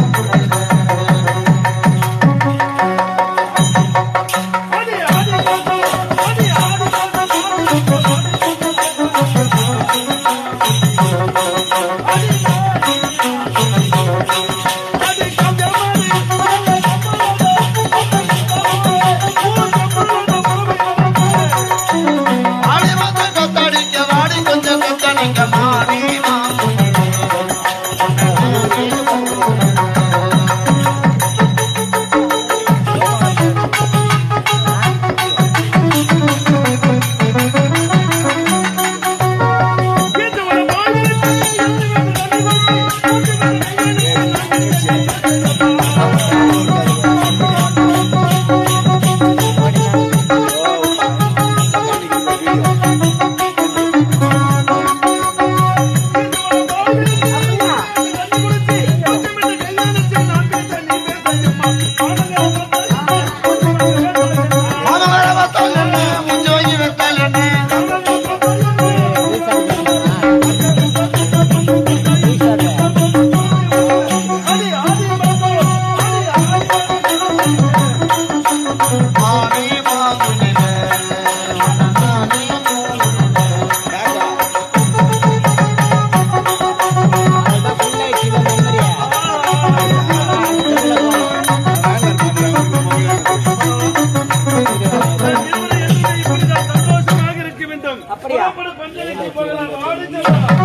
ஆடி மாசம் கொத்தடிக்க வாடி கொஞ்சம் செத்தடிக்க மாடி மாப்பிள்ளை உன்னை நானே மாமனார வத்தாலன்னு முஞ்சு வாங்கி வைத்தாலன்னு மாடி மாப்பிள்ளை உன்னை நானே சந்தோஷமாக இருக்க வேண்டும் அப்படியா? புறப்படு, பந்தலுக்கு போகலாம் ஆடு செல்லலாம்.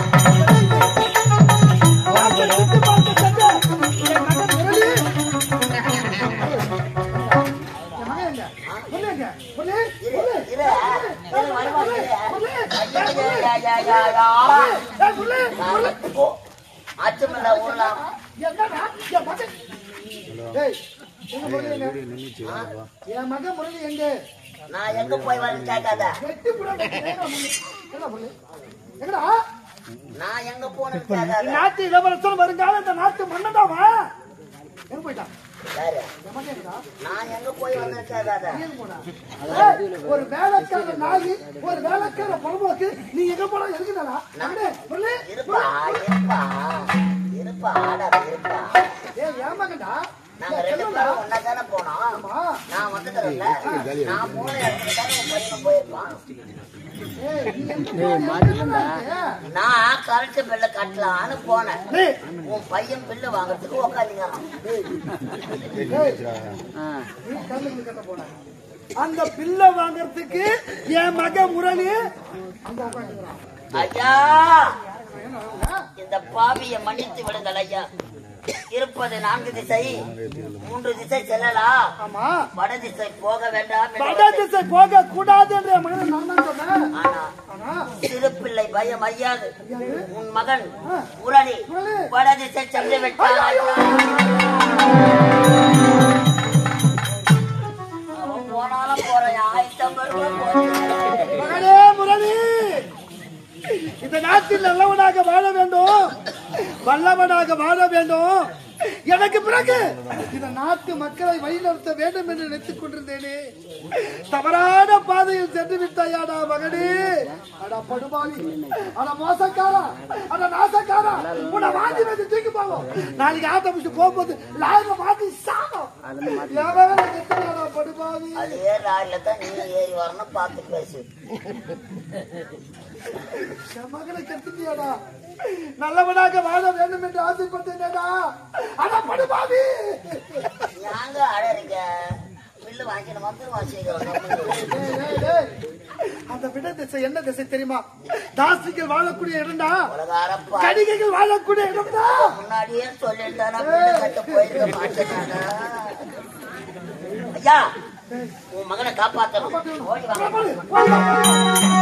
அச்சமில்ல ஊர்லாம் என் மகன் முரளி எங்க நான் எங்க போய் வந்து கேட்காத வெட்டி புடா என்ன புள்ளி எங்கடா நான் எங்க போனேன்னு கேட்காத நாட்டு இளவரசன் வருங்கால இந்த நாட்டு மன்னதாவா எங்க போயிட்டான் யாரு? என் மகன் எங்கடா நான் எங்க போய் வந்தேன்னு கேட்காத எங்க போனா ஏய், ஒரு வேலைக்கார நாயி ஒரு வேலைக்கார பொறும்போக்கு நீ எங்க போனா எதுக்குதாடா அங்கடே முரளி இருப்பா இருப்பா இருப்பா ஆடாத இருப்பா ஏய் ஏன் மகன்டா நாங்க ரெண்டு பேரும் ஒன்னா தானே போனோம் ஆமா நான் வந்துக்கிறேன்ல நான் போன இடத்துல தானே உன் பையனும் போயிருப்பான் ஏய் நீ எங்க போனா நான் கரண்ட் பில்ல கட்டலான்னு போனேன் டேய் உன் பையன் பில்லு வாங்குறதுக்கு உக்காந்தீங்களாம் நீ கண்ணுக்கு கட்ட போன அந்த பில்லை வாங்குறதுக்கு என் மகன் முரளி அங்க உட்காந்துக்கிறான் ஐயா இந்த பாவிய மன்னித்து விடுங்கள் ஐயா இருப்பது நான்கு திசை மூன்று திசை செல்லலாம் ஆமா வட திசை போக வேண்டாம் என்று வட திசை போக கூடாது என்று என் மகனை நான் தான் சொன்னேன் ஆனா ஆனா சிறு பிள்ளை பயம் ஐயாது உன் மகன் முரளி வட திசை சென்று விட்டான் அவன் போனாலும் போறேன் ஆயிரத்தி வருவான் மகனே முரளி இந்த நாட்டில் நல்லவனாக வாழ வேண்டும் வல்லவனாக வாழ வேண்டும் எனக்கு பிறகு இந்த நாட்டு மக்களை வழிநடத்த வேண்டும் என்று நினைத்துக் கொண்டிருந்தேனே தவறான பாதையில் சென்று விட்டாயாடா மகனே அடா படுபாவி அட மோசக்காரா அட நாசக்காரா உன்னை வாங்கி வந்து தூக்கி போவோம் நாளைக்கு ஆட்ட முடிச்சு போகும்போது லாயங்க மாட்டி சாதம் எவன் கெட்டடாடா படுபாவி அதே ராயில தான் நீ ஏறி வரணும் பார்த்து பேசு என் மகனை கெடுத்துட்டியாடா நல்லவனாக வாழ வேண்டும் என்று ஆசைப்பட்டேனேடா ஆனா படுபாவி நாங்க அழறீங்க பில்லு வாங்கிட்டு வந்துருவா சீக்கிரம் டேய், டேய், டேய். அந்த விட திசை என்ன திசை தெரியுமா தாசிகள் வாழக்கூடிய இடம்டா உலக அரப்பா கடிகைகள் வாழக்கூடிய இடம்டா முன்னாடியே சொல்லிட்டானா பில்லு கட்ட போயிருக்க மாட்டேனாடா ஐயா உன் மகனை காப்பாத்தணும் ஓடி வாங்க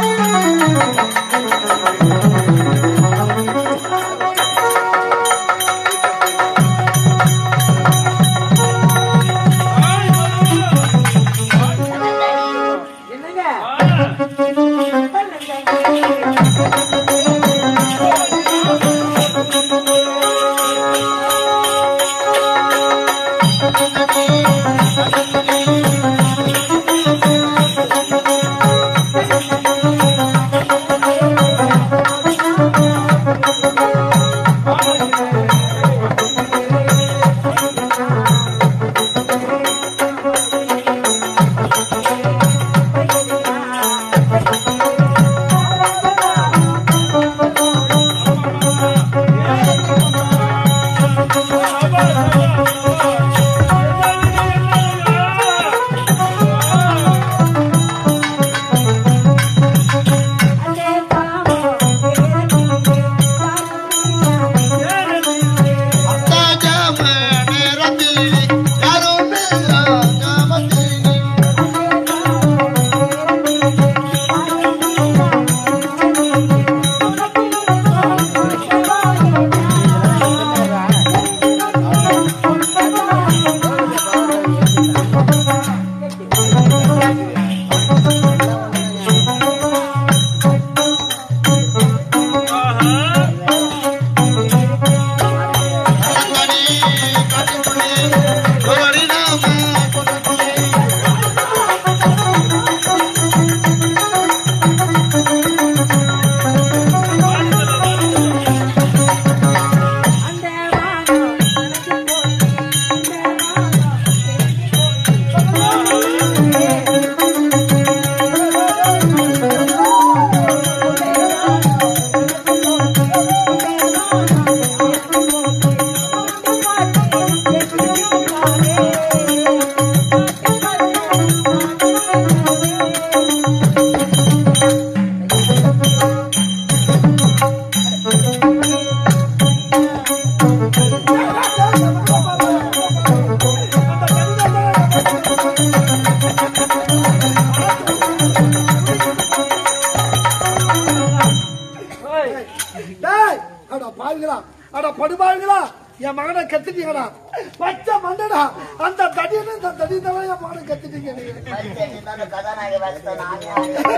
என்னங்க டேய் அட பாவிங்களா அட படுபாவிங்களா என் மகனை கத்துட்டீங்கடா பச்சை மண்டடா அந்த தடியனை இந்த தடி தான் என் மகனை கத்துட்டீங்க நீங்க மறுத்தேன் இந்த கதாநாயக வேஷத்தை நானே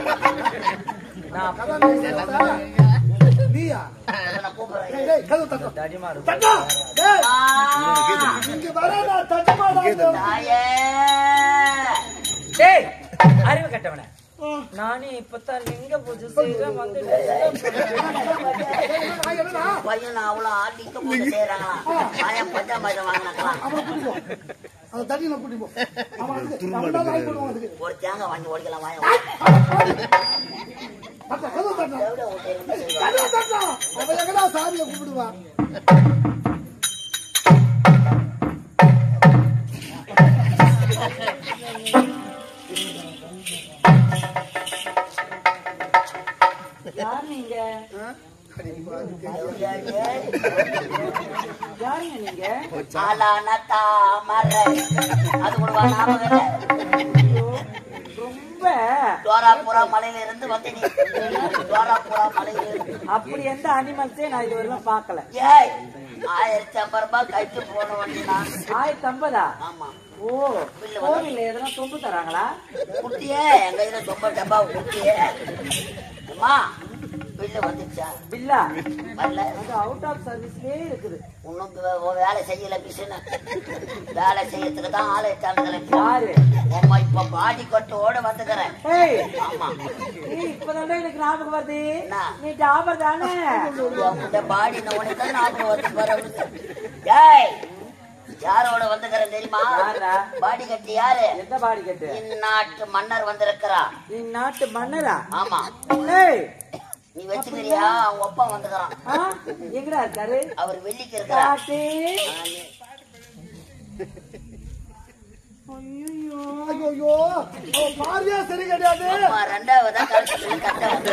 கதை நீ சொல்றா? நீயா நான் கூப்பிடுறேன் டேய், டேய், கதவு தட்டு. தட்டா. டேய், இங்க வரேன்டா, தட்டுமாடா இந்த. தாயே டேய் அறிவு கட்டவன நானே இப்பதான் லிங்க பூஜை செய்யறேன் வந்து நான் என்னடா? பையன் அவ்வளவு ஆட்டிக்க போட்டு செய்யறாங்களா பையன் பஞ்சாமிரம் வாங்கினாங்களாம் அவனை கூட்டி போ. அந்த தடியனை கூட்டி போ. அவன் அதுக்கு, அவன் தான் லாய் பண்ணுவான் அதுக்கு. ஒரு தேங்காய் வாங்கி ஓடிக்கலாம் வாங்க தட்டா, கதவு தட்டா. எவ்வளவு ஒரு தேங்காய் செய்வாங்க? கதவு தட்டா. அவன் எங்கடா சாமியை கூப்பிடுவான் யார் நீங்க அடி பாவி. எவ்வளவு யாருங்க நீங்க ஆளான தாமரை அது கூட வா, ஞாபகம் இல்லை? ஐயோ, ரொம்ப தோராபுரா மலையில இருந்து வந்து நீ தோராபுரா மலையில இருந்து அப்படி எந்த அனிமல்ஸே நான் இதுவரையிலும் பார்க்கல ஏய் ஆயிரத்தி ஐம்பது ரூபாய் கழிச்சு போன வண்டி நான் ஆயிரத்தி ஐம்பதா ஆமா ஓ கோவில்ல எதனா சொம்பு தராங்களா குட்டியே எங்க இதுல ரொம்ப டப்பா குட்டியே அம்மா பில்லு வந்துச்சா பில்லா வரல அது அவுட் ஆஃப் சர்வீஸ்லயே இருக்குது உனக்கு வே- உன் வேலை செய்யல மிஷின் வேலை செய்யறதுக்கு தான் ஆளை தாண்டுதல யாரு உம்மா இப்ப பாடி கொட்டோட வந்துக்கிறேன் ஏய் ஆமா நீ இப்பதானே எனக்கு ஞாபகம் வருது என்ன? நீ டாபர் தானே உன்கிட்ட பாடி உனக்கு தான் ஞாபகம் வந்து போறவனுக்கு ஏய் யாரோட வந்துக்கிறேன் தெரியுமா யாரா? பாடி கட்டி யாரு எந்த பாடி கட்டு இந்நாட்டு மன்னர் வந்திருக்கிறா நீ நாட்டு மன்னரா ஆமா ஏய் நீ வச்சுக்கிறியா அவங்க அப்பா வந்துக்கிறான் ஆ, எங்கடா இருக்காரு அவர் வெள்ளிக்கு இருக்கிறா காட்டு ஐயோ ஐயோ அவன் பார்வையா சரி கிடையாது அம்மா ரெண்டாவதா கரெக்ட் கட்ட வந்து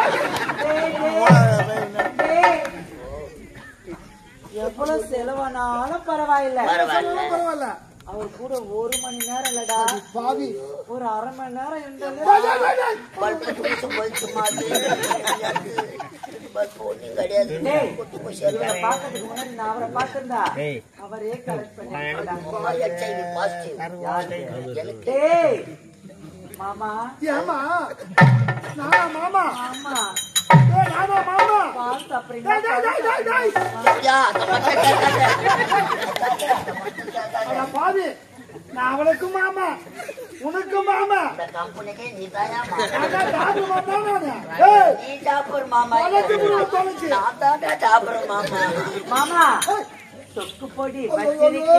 எவ்வளவு செலவானாலும் பரவாயில்ல பரவாயில்ல பரவாயில்ல அவர் கூட ஒரு மணி நேரம் இல்லடா பாவி ஒரு அரை மணி நேரம் இருந்தாலே பல்பு தூசு போயிடுச்சுமா பல்பு ஒன்றும் கிடையாது டேய், குத்து போய் இவரை சேர்ந்தேன் பார்க்கறதுக்கு முன்னாடி நான் அவரை பார்த்திருந்தா அவரே கரெக்ட் பண்ணி ஹெச்ஐவி பாசிட்டிவ் எனக்கு டேய் மாமா ஏமா நானா மாமா ஆமா ஏய் நானா மாமா பால் சாப்பிடுறீங்களா டேய், டேய், டேய், டேய், டேய். யா, அந்த மட்டும் கேட்காத. அந்த மட்டும் கேட்காத. அட பாவி நான் அவனுக்கும் மாமா உனக்கும் மாமா இந்த கம்பெனிக்கே நீ தாயா நான் டாபு மாமா நானு ஏய் நீ டாப்பர் மாமா தொலைச்சு விடு, தொலைச்சு. நான் தான் டாப்பர் மாமா மாமா தொக்கு பொடி வச்சிருக்கேன்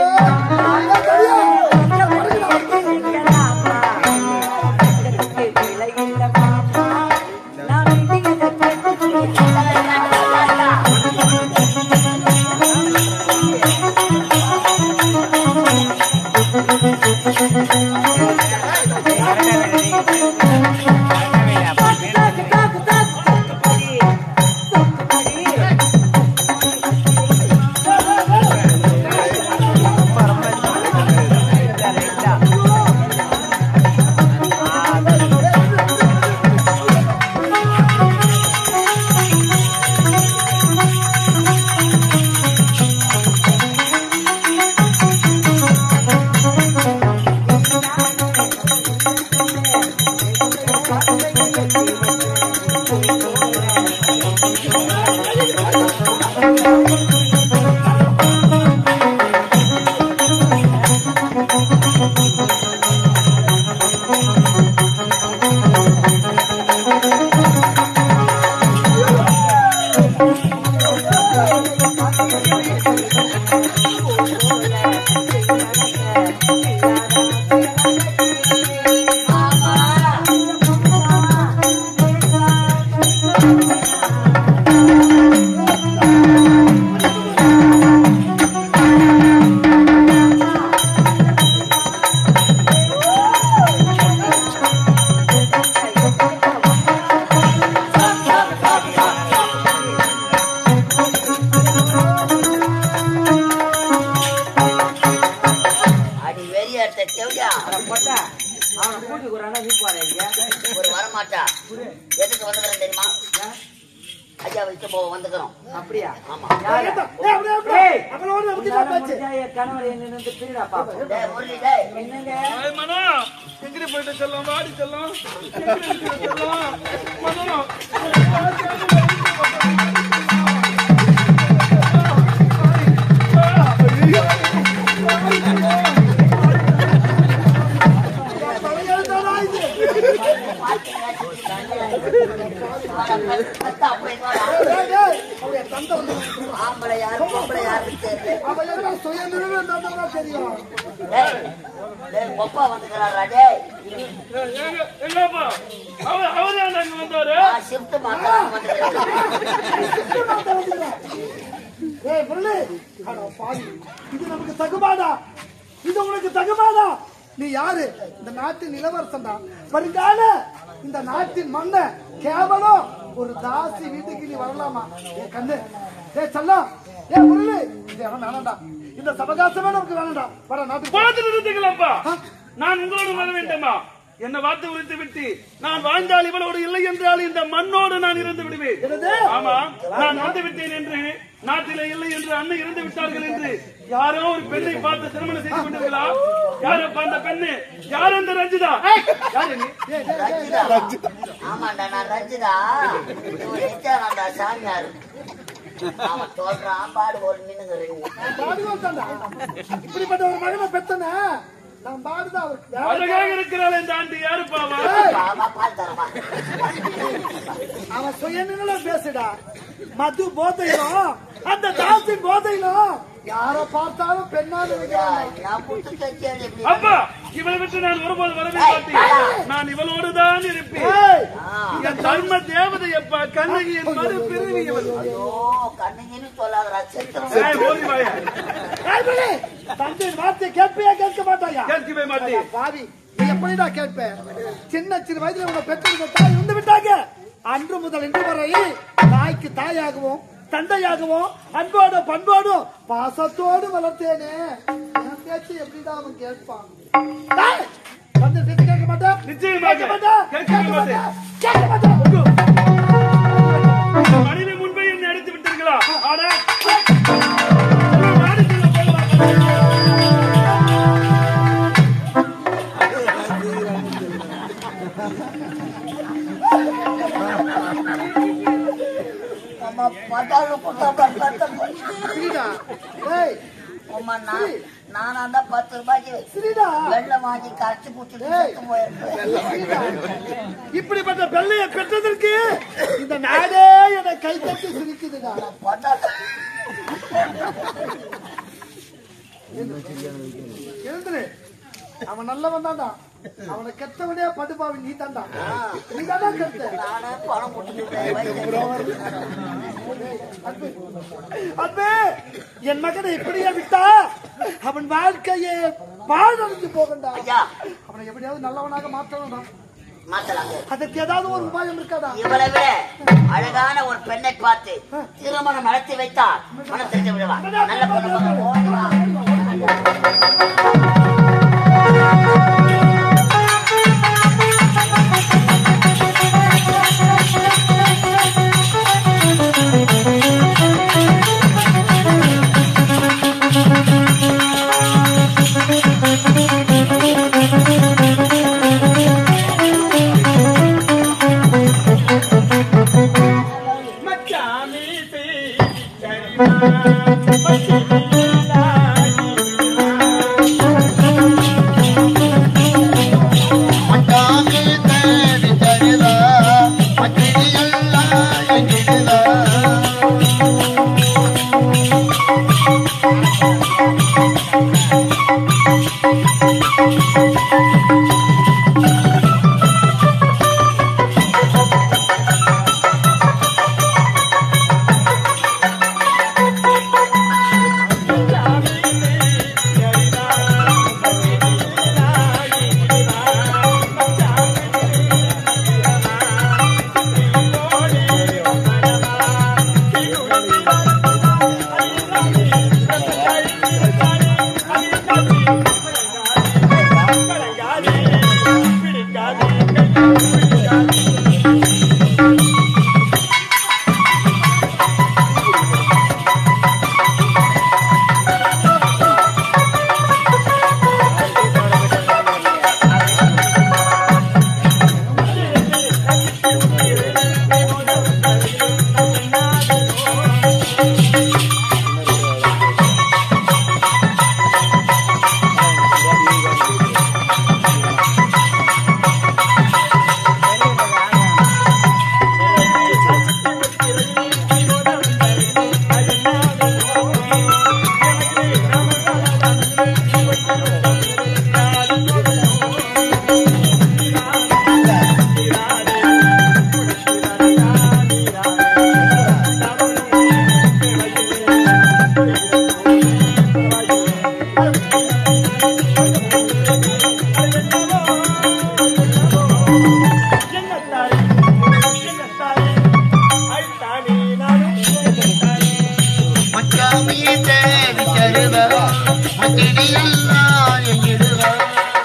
அடி வெறியாட்ட செவியா போட்டா அவனை கூட்டி போறானா நீ போற இங்க ஒரு வரமாட்டா எதுக்கு வந்துக்கிறேன் தெரியுமா ஐயா வைக்க போக வந்துக்கிறோம் அப்படியா ஆமா யாரு? ஏய், அப்படியே, அப்படியே. ஏய், அப்புறம் வந்து நமக்கு உன்னால தான் பேச்சு. முடிஞ்சா என் கணவர் என்ன நின்று திருடா பாப்போம் டேய் முரளி டேய் என்னங்க ஏய், மனோ எங்கடி போயிட்டு செல்லம் வாடி செல்லம் எங்கடி இருக்கிற செல்லம் மனோ தலையெழுத்தாடா இது. கத்தா அப்படி போடா. டேய், டேய், அவருடைய தந்தை வந்து ஆம்பளை யாரு பொம்பளை யாருன்னு தெரியல அவன் எதுனா சுயநினைவு தந்தா தெரியும் டேய் டேய் ஒப்பா வந்துக்கிறாரா டேய் எங்க எங்கப்பா அவர் அவர் ஏன் அங்க வந்தாரு நான் ஷிஃப்ட் மாத்தலாம் வந்துக்கிறேன் ஏய் முரளி அட பாவி இது நமக்கு தகுமாடா இது உனக்கு தகுமாடா நீ யாரு இந்த நாட்டின் இளவரசன்டா வருங்கால இந்த நாட்டின் மன்ன கேவலம் ஒரு தாசி வீட்டுக்கு நீ வரலாமா ஏ கண்ணு ஏ செல்லம் ஏ முரளி இது அவன் வேணாம்டா இந்த சபகாசமே நமக்கு வேணாம்டா வர நாட்டுக்கு போ. பார்த்து நிறுத்துங்களப்பா நான் உங்களோடு வர வேண்டுமா என்ன வார்த்தை உரைத்து விட்டு நான் வாழ்ந்தால் இவளோடு இல்லை என்றால் இந்த மண்ணோடு நான் இறந்து விடுவேன் என்னது? ஆமா நான் வந்து விட்டேன் என்று நாட்டிலே இல்லை என்று அண்ணன் இறந்து விட்டார்கள் என்று யாரோ ஒரு பெண்ணை பார்த்து திருமணம் செய்து கொண்டீர்களா யாரப்பா அந்த பெண்ணு யார் அந்த ரஞ்சிதா யாரு நீ? ரஞ்சிதா ஆமாண்டா நான் ரஞ்சிதா இவன் நித்யானந்தா சாமியார் அவன் சொல்றான் பாடு ஒரு நின்னுங்கிறீங்க பாடுவோம் தான்டா. இப்படிப்பட்ட ஒரு மகனை பெத்தன நான் பாடுதான் அவருக்கு வேலை. அழகாக இருக்கிறாள் இந்த ஆண்டு யாருப்பா அவ? பாவா பால் தரமா அவன் சுயநிலம் பேசுடா மது போதையிலும் அந்த தாசின் போதையிலும் யார பார்த்தாலும் பெண்ணாக இருக்கிறான் நான் புத்து தச்சேன் எப்படி அப்பா இவளை விட்டு நான் ஒருபோது வரவே மாட்டேன் நான் இவளோடு தான் இருப்பேன் ஏய், என் தர்ம தேவதை அப்பா கண்ணகியின் மறு பிறவி இவள் ஐயோ கண்ணுங்கன்னு சொல்லாதடா செத்துரும் ஏய், ஓடி வாயா. ஏய் பிள்ளை, தந்தையின் வார்த்தை கேட்பியா கேட்க மாட்டாயா கேட்கவே மாட்டேன் பாவி நீ எப்படிடா கேட்ப சின்ன சிறு வயதுல உன்னை பெற்றிருந்த தாய் இருந்து விட்டாங்க அன்று முதல் இன்று வரை தாய்க்கு தாயாகவும் தந்தையாகவும் அன்போடும் பண்போடும் பாசத்தோடு வளர்த்தேனே என் பேச்சு எப்படிதான் அவன் கேட்பான் டேய், தந்தை பேச்சு கேட்க மாட்டேன் நிச்சயமாக. கேட்க மாட்டேன் கேட்கவே மாட்டேன். கேட்க மாட்டேன் மனித முன்பே என்னை அடித்து விட்டீர்களா ஆட நாடு செல்ல போகலாம். அம்மா பட்டாளு குத்தா பத்தம் சரிடா ஏய் அம்மா நான் நானா தான் பத்து ரூபாய்க்கு சரிடா வெள்ளம் வாங்கி கரைச்சு குடிச்சிட்டு ஏய். செத்து போயிருப்பேன் இப்படிப்பட்ட பெள்ளைய பெற்றதற்கு இந்த நாடே என கை தட்டி சிரிக்குதுடா பட்டாளு எழுந்துரு அவன் நல்லவன் தான்டா அவனை கெட்டவனே படுபாவி நீ தான்டா நீ தான்டா கெட்ட நானே பணம் கொடுத்துட்டேன் அன்பு அன்பு என் மகனை இப்படியே விட்டா அவன் வாழ்க்கையே பாழடைஞ்சு போகண்டா ஐயா அவனை எப்படியாவது நல்லவனாக மாற்றணும்டா மாத்தலாங்க அதற்கு ஏதாவது ஒரு உபாயம் இருக்காதா இவளை விட அழகான ஒரு பெண்ணை பார்த்து திருமணம் நடத்தி வைத்தால் மனம் தெரிஞ்சு விடுவா நல்ல பொண்ணு மகன் ஓடி வா. மச்சாமி சீ, சரிமா, பச்சிலாகி. மட்டாமி தேடி தருதா மக்கிரியெல்லாம் எங்கிடுதா Thank you. பட்டினியெல்லாம் எங்கிடுவார்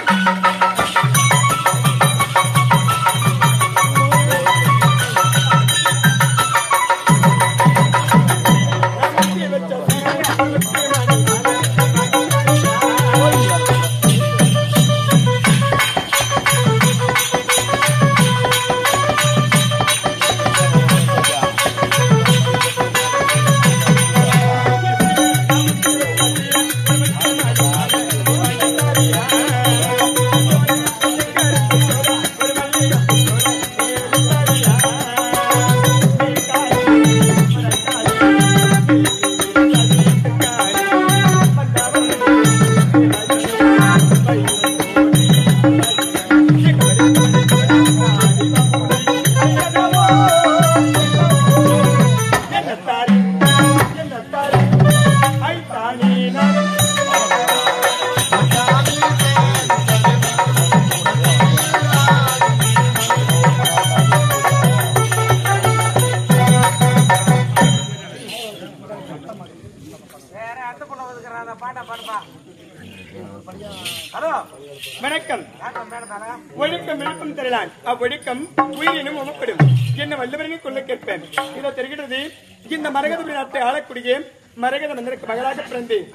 வேற அடுத்த பொண்ணு வந்துக்கிறான் அந்த பாட்டா பாடுப்பா ஹலோ வணக்கம் யாரும் மேடம் தானே ஒழுக்கம் விழுப்பம் தரலாம் அவ்வொழுக்கம் உயிரினும் உமப்படும் என்ன வல்லவரனை கொள்ள கேட்பேன் இதோ தெரிகிறது இந்த மரகத நாட்டை ஆளக்கூடிய மரகத மன்னருக்கு மகளாக பிறந்தேன்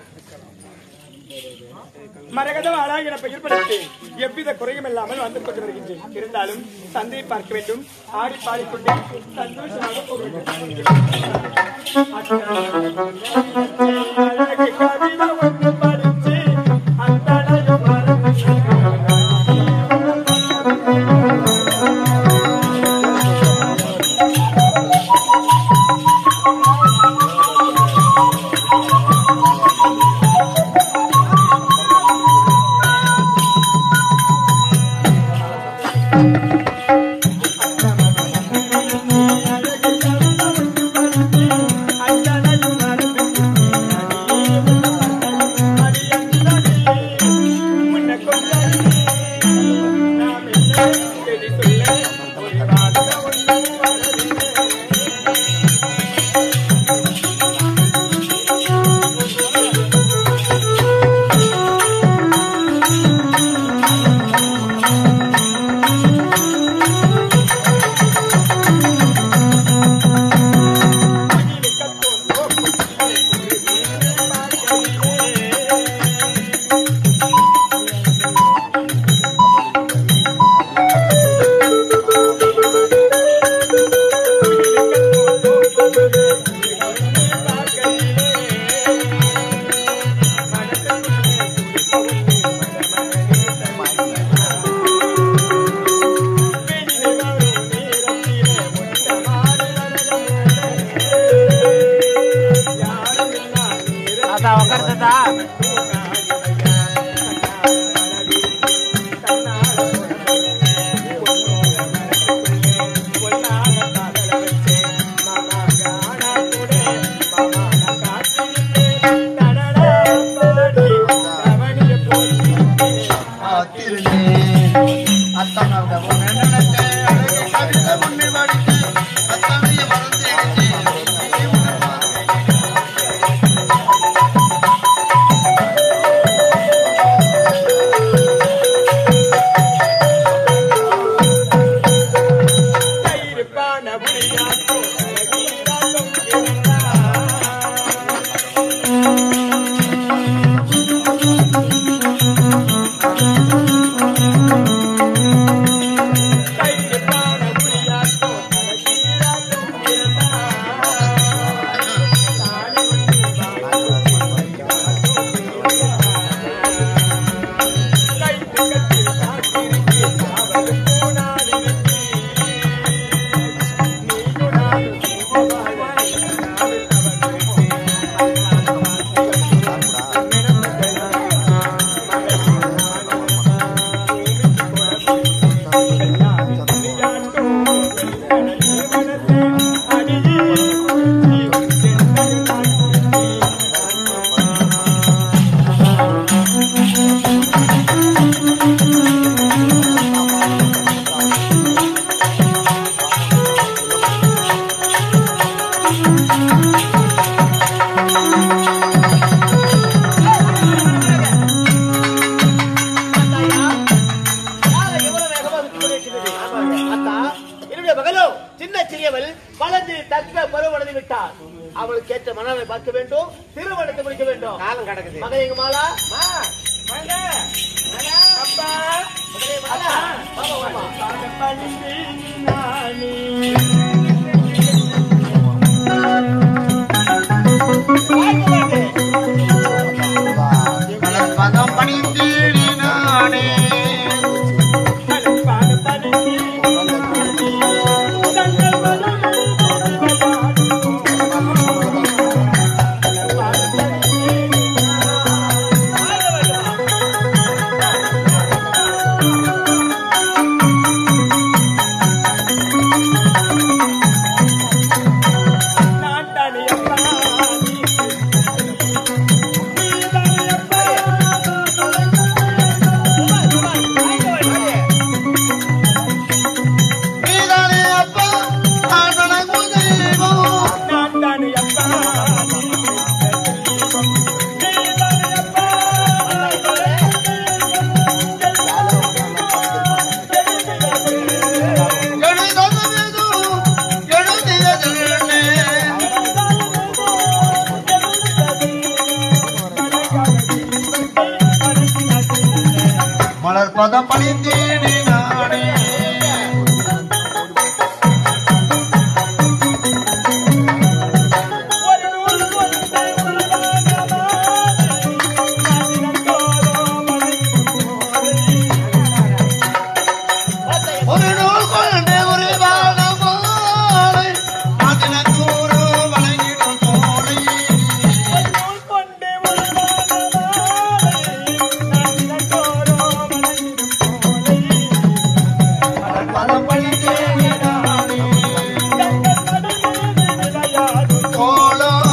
மரகதம் ஆளாகிற பெயர் படுத்தேன் எவ்வித குறையும் இல்லாமல் வந்து கொண்டு வருகின்றேன் இருந்தாலும் தந்தையை பார்க்க வேண்டும் ஆடி பாடிக்கொண்டு சந்தோஷமாக போக வேண்டும் அழகு கவிதை ஒன்று படிச்சு அந்த அழகு மறந்து அந்த அழகு மறந்து பார்க்க வேண்டும் திருமணத்தை முடிக்க வேண்டும் காலம் கிடக்குது மகன் எங்க மாலா அம்மா, வாங்க. அப்பா. மகளே மாலா வாமா வாமா மலர் பதம் பணிந்தேடினானே நீதானே அப்பா நான் வணங்கும் தெய்வம் எழுதது எழுதியது மலர் பதம் பணிந்தேனே நானே ஒரு நூல் கொண்டு ஒரு வாழமாலை அதினத்தூரு வணங்கிடும் தோழி பதம் பணிந்தேனே நானே கோலம்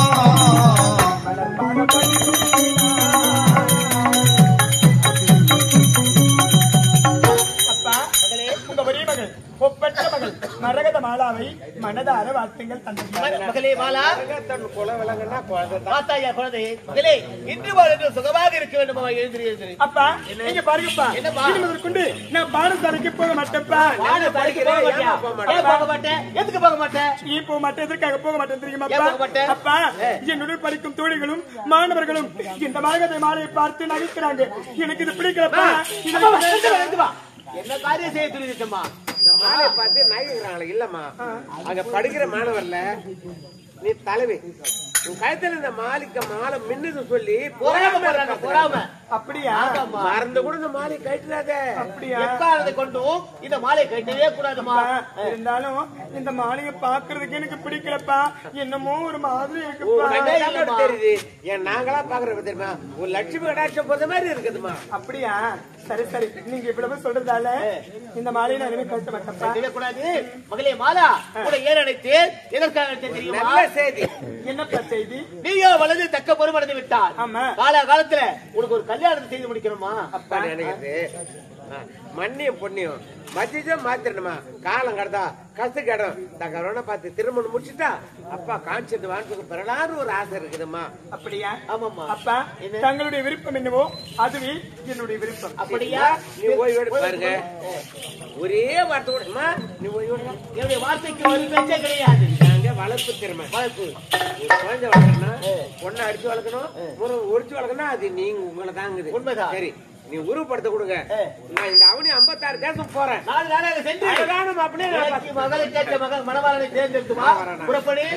உங்க ஒரே மகள் ஒப்பற்ற மகள் மரகத மாலாவை மனதார வாழ்த்துங்கள் தந்தை மகளே மாலா தன் குல விலங்குன்னா குழந்தை தான். தாத்தாயா குழந்தை மகளே இன்று வாழ்ந்து சுகமாக இருக்க வேண்டும் எழுந்திரி எழுந்திரி அப்பா நீங்க பாருங்கப்பா என்னப்பா? இனி முதற்கொண்டு நான் பாடசாலைக்கு போக மாட்டேன்ப்பா நானே படிக்க போக மாட்டியா? ஏன் போக மாட்டேன் எதுக்கு போக மாட்டேன் நீ போக மாட்டேன் எதற்காக போக மாட்டேன் ஏன் போக தெரியுமாப்பா மாட்டேன்? அப்பா என்னுடன் படிக்கும் தோழிகளும் மாணவர்களும் இந்த மரகதை மாலையை பார்த்து நகைக்கிறாங்க எனக்கு இது பிடிக்கலப்பா இதை அப்பா, வா, எழுந்து வா, எழுந்து வா. என்ன காரியம் செய்ய துணிச்சம்மா இந்த மாலையை பார்த்து நகைக்கிறாங்களே இல்லம்மா அங்க படிக்கிற மாணவர்ல நீ தலைவி உன் கழுத்துல இந்த மாலிக்க மாலை மின்னுது சொல்லி பொறாம போறாங்க பொறாம அப்படியா ஆமாம்மா. மறந்து கூட இந்த மாலை கட்டிடாத அப்படியா எக்காரணத்தை கொண்டும் இந்த மாலை கட்டவே கூடாதுமா அப்பா, இருந்தாலும் இந்த மாலையை பாக்குறதுக்கு எனக்கு பிடிக்கலப்பா என்னமோ ஒரு மாதிரி இருக்குப்பா கண்ணாடி தெரியுது ஏன் நாங்களா பாக்குறோம் தெரியுமா ஒரு லட்சுமி கடாட்சம் போத மாதிரி இருக்குதுமா அப்படியா சரி சரி நீங்க இவ்வளவு சொல்றதால இந்த மாலையை நான் இனிமே கட்ட மாட்டேன்ப்பா கட்டவே கூடாது மகளே மாலா கூட ஏன் அழைத்தேன் எதற்காக அழைத்தேன் தெரியுமா நல்ல செய்தி என்னப்பா செய்தி நீயோ வலது தக்க பொறுமடைந்து விட்டால் ஆமா. கால காலத்துல உனக்கு ஒரு கல்யாணத்தை செய்து முடிக்கணுமா அப்பா நினைக்கிறது ஆ, மண்ணியும் பொண்ணியும் மத்தியதான் மாத்திரணுமா காலம் கடந்தா கஷ்ட இடம் தகவலோட பார்த்து திருமணம் முடிச்சுட்டா அப்பா காமிச்சது வாழ்ந்துக்கு பிறலாறு ஒரு ஆசை இருக்குதுமா அப்படியா ஆமாம்மா. அப்பா தங்களுடைய விருப்பம் என்னவோ அதுவே என்னுடைய விருப்பம் அப்படியா நீ ஓய்வு பாருங்க ஒரே வார்த்தை கூட அம்மா, நீ ஓய்வு என்னுடைய வார்த்தைக்கு ஒரு பேச்சே கிடையாது நாங்க வளர்ப்பு திறமை வளர்ப்பு ஒரு குழந்தை வளர்க்கணும் பொண்ணை அடிச்சு வளர்க்கணும் ஒரு ஒடிச்சு வளர்க்கணும் அது நீங்க உங்களை தாங்குது உண்மைதான். சரி நீ உருவப்படுத்த கொடுங்க நான் இந்த அவனி ஐம்பத்தாறு தேசம் போறேன் நாலு நாளாக சென்று அழகான மாப்பிள்ளையை நான் எனக்கு மகளை கேட்ட மகள் மணவாளனை தேர்ந்தெடுத்து வா புறப்படி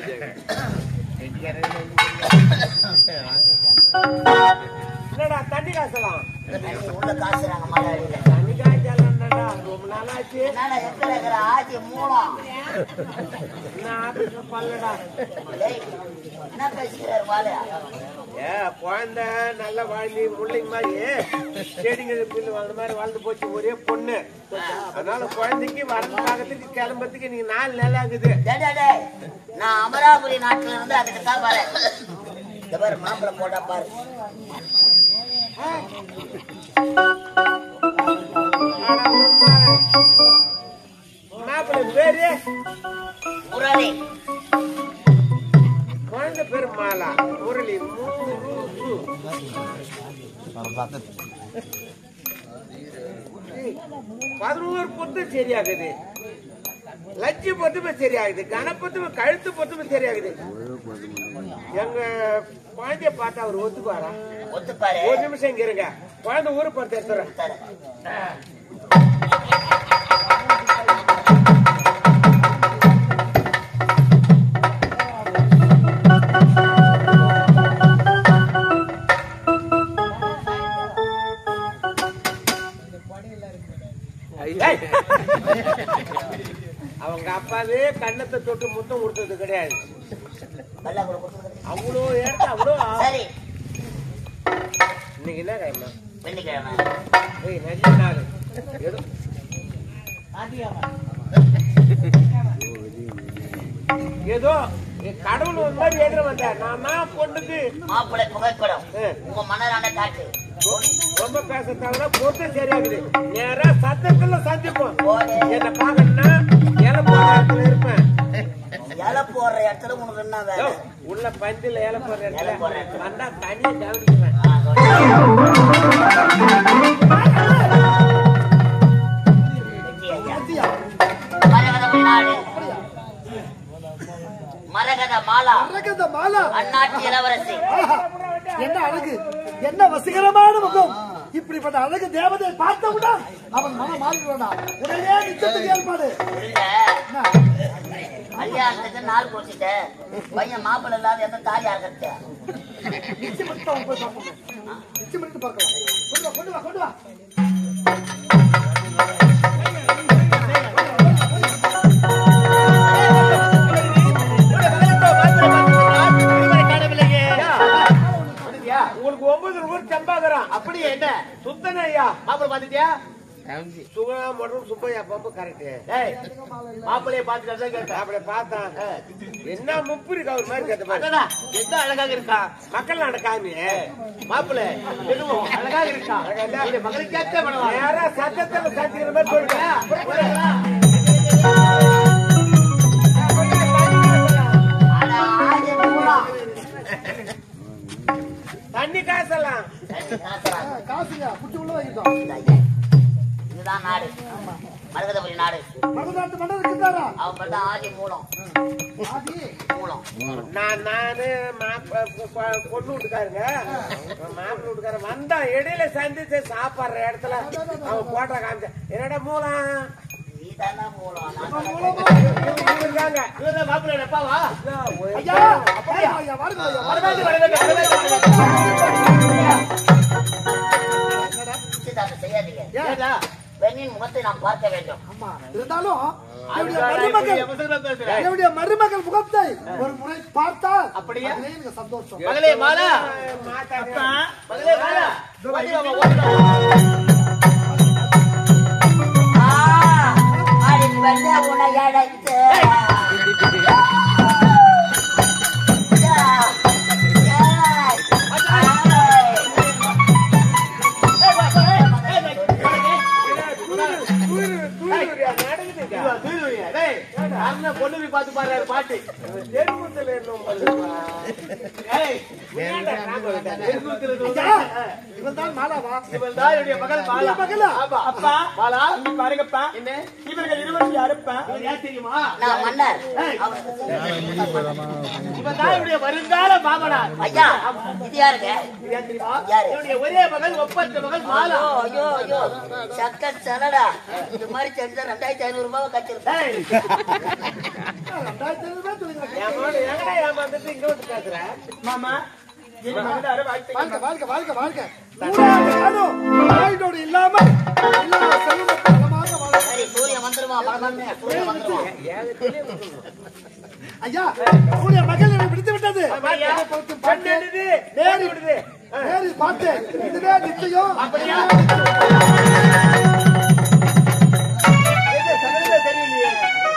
என்னடா தண்ணி காசலாம் உள்ள காசுறாங்க மலையாளியில தண்ணி காய்ச்சலாம் ரொம்ப நாளாச்சு என்னடா எக்கல இருக்கிற ஆதி மூலம் நான் ஆபீஸ்ல பல்லடா டேய், என்ன பேசிக்கிறாரு வாழையா ஏ குழந்தை நல்ல வாழ்ந்து முள்ளைங்க மாதிரி செடிங்க பில்லு வாழ்ந்த மாதிரி வாழ்ந்து போச்சு ஒரே பொண்ணு அதனால குழந்தைக்கு வரது பாக்கிறதுக்கு கிளம்புறதுக்கு நீங்க நாலு நாள் ஆகுது டேய், டேய், டேய். நான் அமராபுரி நாட்டுல இருந்து அதுக்கு தான் வரேன் இந்த பாரு மாப்பிள்ளை போட்டா பாரு மாப்பிள்ளை பேரு முரளி குழந்தை பேரு மாலா முரளி மூ, ரூ, சு. பதினோரு பொத்து சரியாகுது லட்சி பொத்துமே சரியாகுது கணப்பத்துமே கழுத்து பொத்துமே சரியாகுது எங்க குழந்தைய பார்த்தா அவர் ஒத்துக்குவாரா ஒத்துப்பாரு ஒரு நிமிஷம் இங்க இருங்க குழந்தை ஊரு பார்த்து எடுத்துறேன் ஏய். அவங்க அப்பாவே கண்ணத்தை தொட்டு முத்தம் கொடுத்தது கிடையாது நல்லா கூட கொடுத்துருக்குது. அவ்வளோ ஏற்ற அவ்வளோ சரி இன்னைக்கு என்ன கைமா வெள்ளிக்கிழமை ஏய் நல்ல நாள் ஏதோ ஏதோ என் கடவுள் ஒரு மாதிரி ஏற்ற வந்தார் நான் தான் பொண்ணுக்கு மாப்பிள்ளை புகைப்படம் ஆ. உங்க மன்னரான காட்டு ரொம்ப பேசத்தாங்க பொருத்தம் சரியாகுது நேரா சத்தத்துல சந்திப்போம் போடு. என்ன பாக்கணும்னா இலை போடுற இடத்துல இருப்பேன் இலை போடுற இடத்துல உனக்கு என்ன வேலை யோ, உள்ள பந்தில இலை போடுற இலை போடுற இடத்துல இடத்துல. வந்தா தனியா கவனிக்குவேன் ஆ, சொல்லு. வெற்றி ஐயா. மரகத நாடு மரகத மாலா அழகு இந்த மாலா அந்நாட்டு இளவரசி ஆஹா, என்ன அழகு என்ன வசீகரமான முகம் இப்படிப்பட்ட அழகு தேவதை பார்த்தவுடன் அவன் மனம் மாறிடுவானா உடனே நிச்சயத்துக்கு ஏற்பாடு இல்ல என்ன? கல்யாணத்துக்கு நாள் குறிச்சிட்ட பையன் மாப்பிள்ளை இல்லாத எந்த தாலி அறுக்கத்த நிச்சயம் பண்ணிட்டு அவன் போய் பார்ப்போம் நிச்சயம் பண்ணிட்டு பார்க்கலாம் கொண்டு வா கொண்டு வா கொண்டு வா உங்களுக்கு ஒன்பது ஊர் சம்பாதரம் அப்படியே என்ன சுத்தன ஐயா மாப்பிள்ளை பாத்துட்டியா சுகா மற்றும் சுப்பையா பம்பு கரெக்ட் ஏய் மாப்பிள்ளைய பாத்துட்டு தான் கேட்டேன் அப்படி பார்த்தான் என்ன முப்பு இருக்கு அவர் மாதிரி கேட்ட பாரு அடடா, எந்த அழகாக இருக்கா மக்கள் நாடு காமி மாப்பிள்ளை எதுவும் அழகாக இருக்கா இது மகளுக்கேற்ற மனவா நேரா சத்தத்துல சத்திக்கிற மாதிரி சொல்லுங்க ஆனா ஆஜ மூலம் தண்ணி காசெல்லாம் காசுறாங்க. ஆ, காசுங்க புட்டி உள்ள வைக்கிட்டோம் இந்த ஐயா. இதுதான் நாடு மரகதபுரி நாடு மகநாட்டு மன்னர் இருக்கின்றாரா அவங்க தான் ஆதி மூலம் ஆதி மூலம் நான் நானு மாப்ப- பொ- பொ- பொண்ணு வீட்டுக்காருங்க மாப்பிள்ளை வீட்டுக்காரன் வந்தா இடையில சந்திச்சு சாப்பிடுற இடத்துல அவன் போட்டோ காமிச்சேன் என்னடா மூலம் நீதானா மூலம் நான் இருக்காங்க இவர்தான் மாப்பிள்ளை அப்பாவா ஐயா அப்படியா ஐயா வாருங்க ஐயா வாருங்க. நிச்சயதார்த்தம் செய்யாதீங்க ஏடா பெண்ணின் முகத்தை நாம் பார்க்க வேண்டும் ஆமா இருந்தாலும் என்னுடைய மருமகள் என்னுடைய மருமகள் முகத்தை ஒரு முறை பார்த்தால் அப்படியா? அதிலே எனக்கு சந்தோஷம் மகளே மாலா மாட்டாங்க மகளே மாலா ஓடி வாமா, ஓடி வாமா. ஆ, அடி வெள்ள உனை அழைத்து நடக்குதுங்க இதுவா, தூதுவழியா? டேய், அண்ணன் பொண்ணு போய் பார்த்து பாடுறாரு பாட்டு தெருமுத்துல இருந்தோம் பாருப்பா. ஏய், ஏன்டா நாங்க விட்டோம்? தெருக்கூத்துறது வந்து, ஐயா இவன் தான் மாலாவா இவள் தான் என்னுடைய மகள் மாலா. மகளா? ஆமா. அப்பா மாலா, இங்க பாருங்கப்பா என்ன? இவர்கள் இருவரும் யாருப்பா இவள் யார் தெரியுமா நான் மன்னர் இவன் தான் என்னுடைய வருங்கால மாமனார் ஐயா இது யாருங்க இது யார் தெரியுமா யாரு? என்னுடைய ஒரே மகள் ஒப்பற்ற மகள் மாலா ஐயோ ஐயோ ஐயோ சக்க சலடா இது மாதிரி செஞ்சா ரெண்டாயிரத்தி ஐநூறு ரூபாய் கட்டிருக்கேன் ஏய், ரெண்டாயிரத்தி ஐநூறு ரூபாய் சொல்லுங்க ஏமாந்து எங்கடா ஏமாந்துட்டு இங்க வந்து பேசுற? மாமா என் மகனார வாழ்த்து வாழ்க வாழ்க வாழ்க வாழ்க நூறாண்டு காலம் நோய்நொடி இல்லாம எல்லா செல்வமும் நலமாக வாழ சரி சூரியன் வந்துருமா மறந்தாங்க சூரியன் வந்துருமா ஐயா உங்களுடைய மகள் என்னை பிடித்து விட்டது பாத்தியா? பெண் என்னது? நேரி விடுது. நேரில் பார்த்து இதுவே நிச்சயம் என்ன சகலமே சரியில்லையே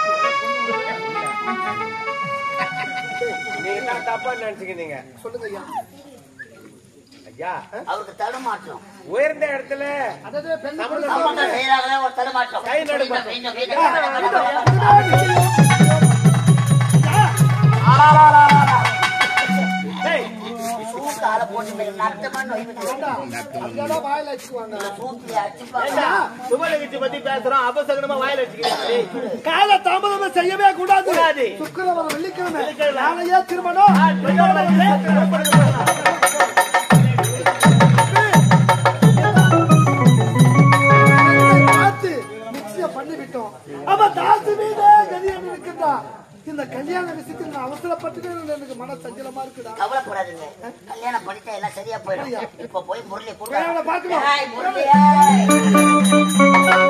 நீங்க தான் தப்பா நினைச்சுக்கிறீங்க சொல்லுங்க ஐயா ஐயா அவருக்கு தடுமாற்றம் உயர்ந்த இடத்துல அதாவது பெண் சம்பளம் சம்பந்தம் செய்யறாங்களே ஒரு தடுமாற்றம் கை நடுக்கம். மீண்டும், மீண்டும், மீண்டும். இதுவே நிச்சயம். ஐயா, சூட்டு ஆள போட்டு போட்டு நட்டமா நோய்வு அங்கதான் வாயில வச்சுக்குவாங்க சூப்பி அடிச்சுப்பாங்க ஏண்டா, சுபநிகழ்ச்சி பத்தி பேசுறோம் அபசகனமா வாயில வச்சுக்கிறீங்க கால தாமதம் செய்யவே கூடாது கூடாது. சுக்கிரவாரம் வெள்ளிக்கிழமை வெள்ளிக்கிழமை. நாளையே திருமணம் பார்த்து நிச்சய பண்ணி விட்டோம் அவ தாசு வீடே கல்யாணம் இருக்குதா இந்த கல்யாண விஷயத்தில் நான் அவசரப்பட்டு எனக்கு மன சஞ்சலமா இருக்குடா கவலைப்படாதீங்க கல்யாணம் பண்ணிட்டா எல்லாம் சரியா போயிடும் இப்ப போய் முரளி கல்யாணம் பார்த்துக்கோ. முரளி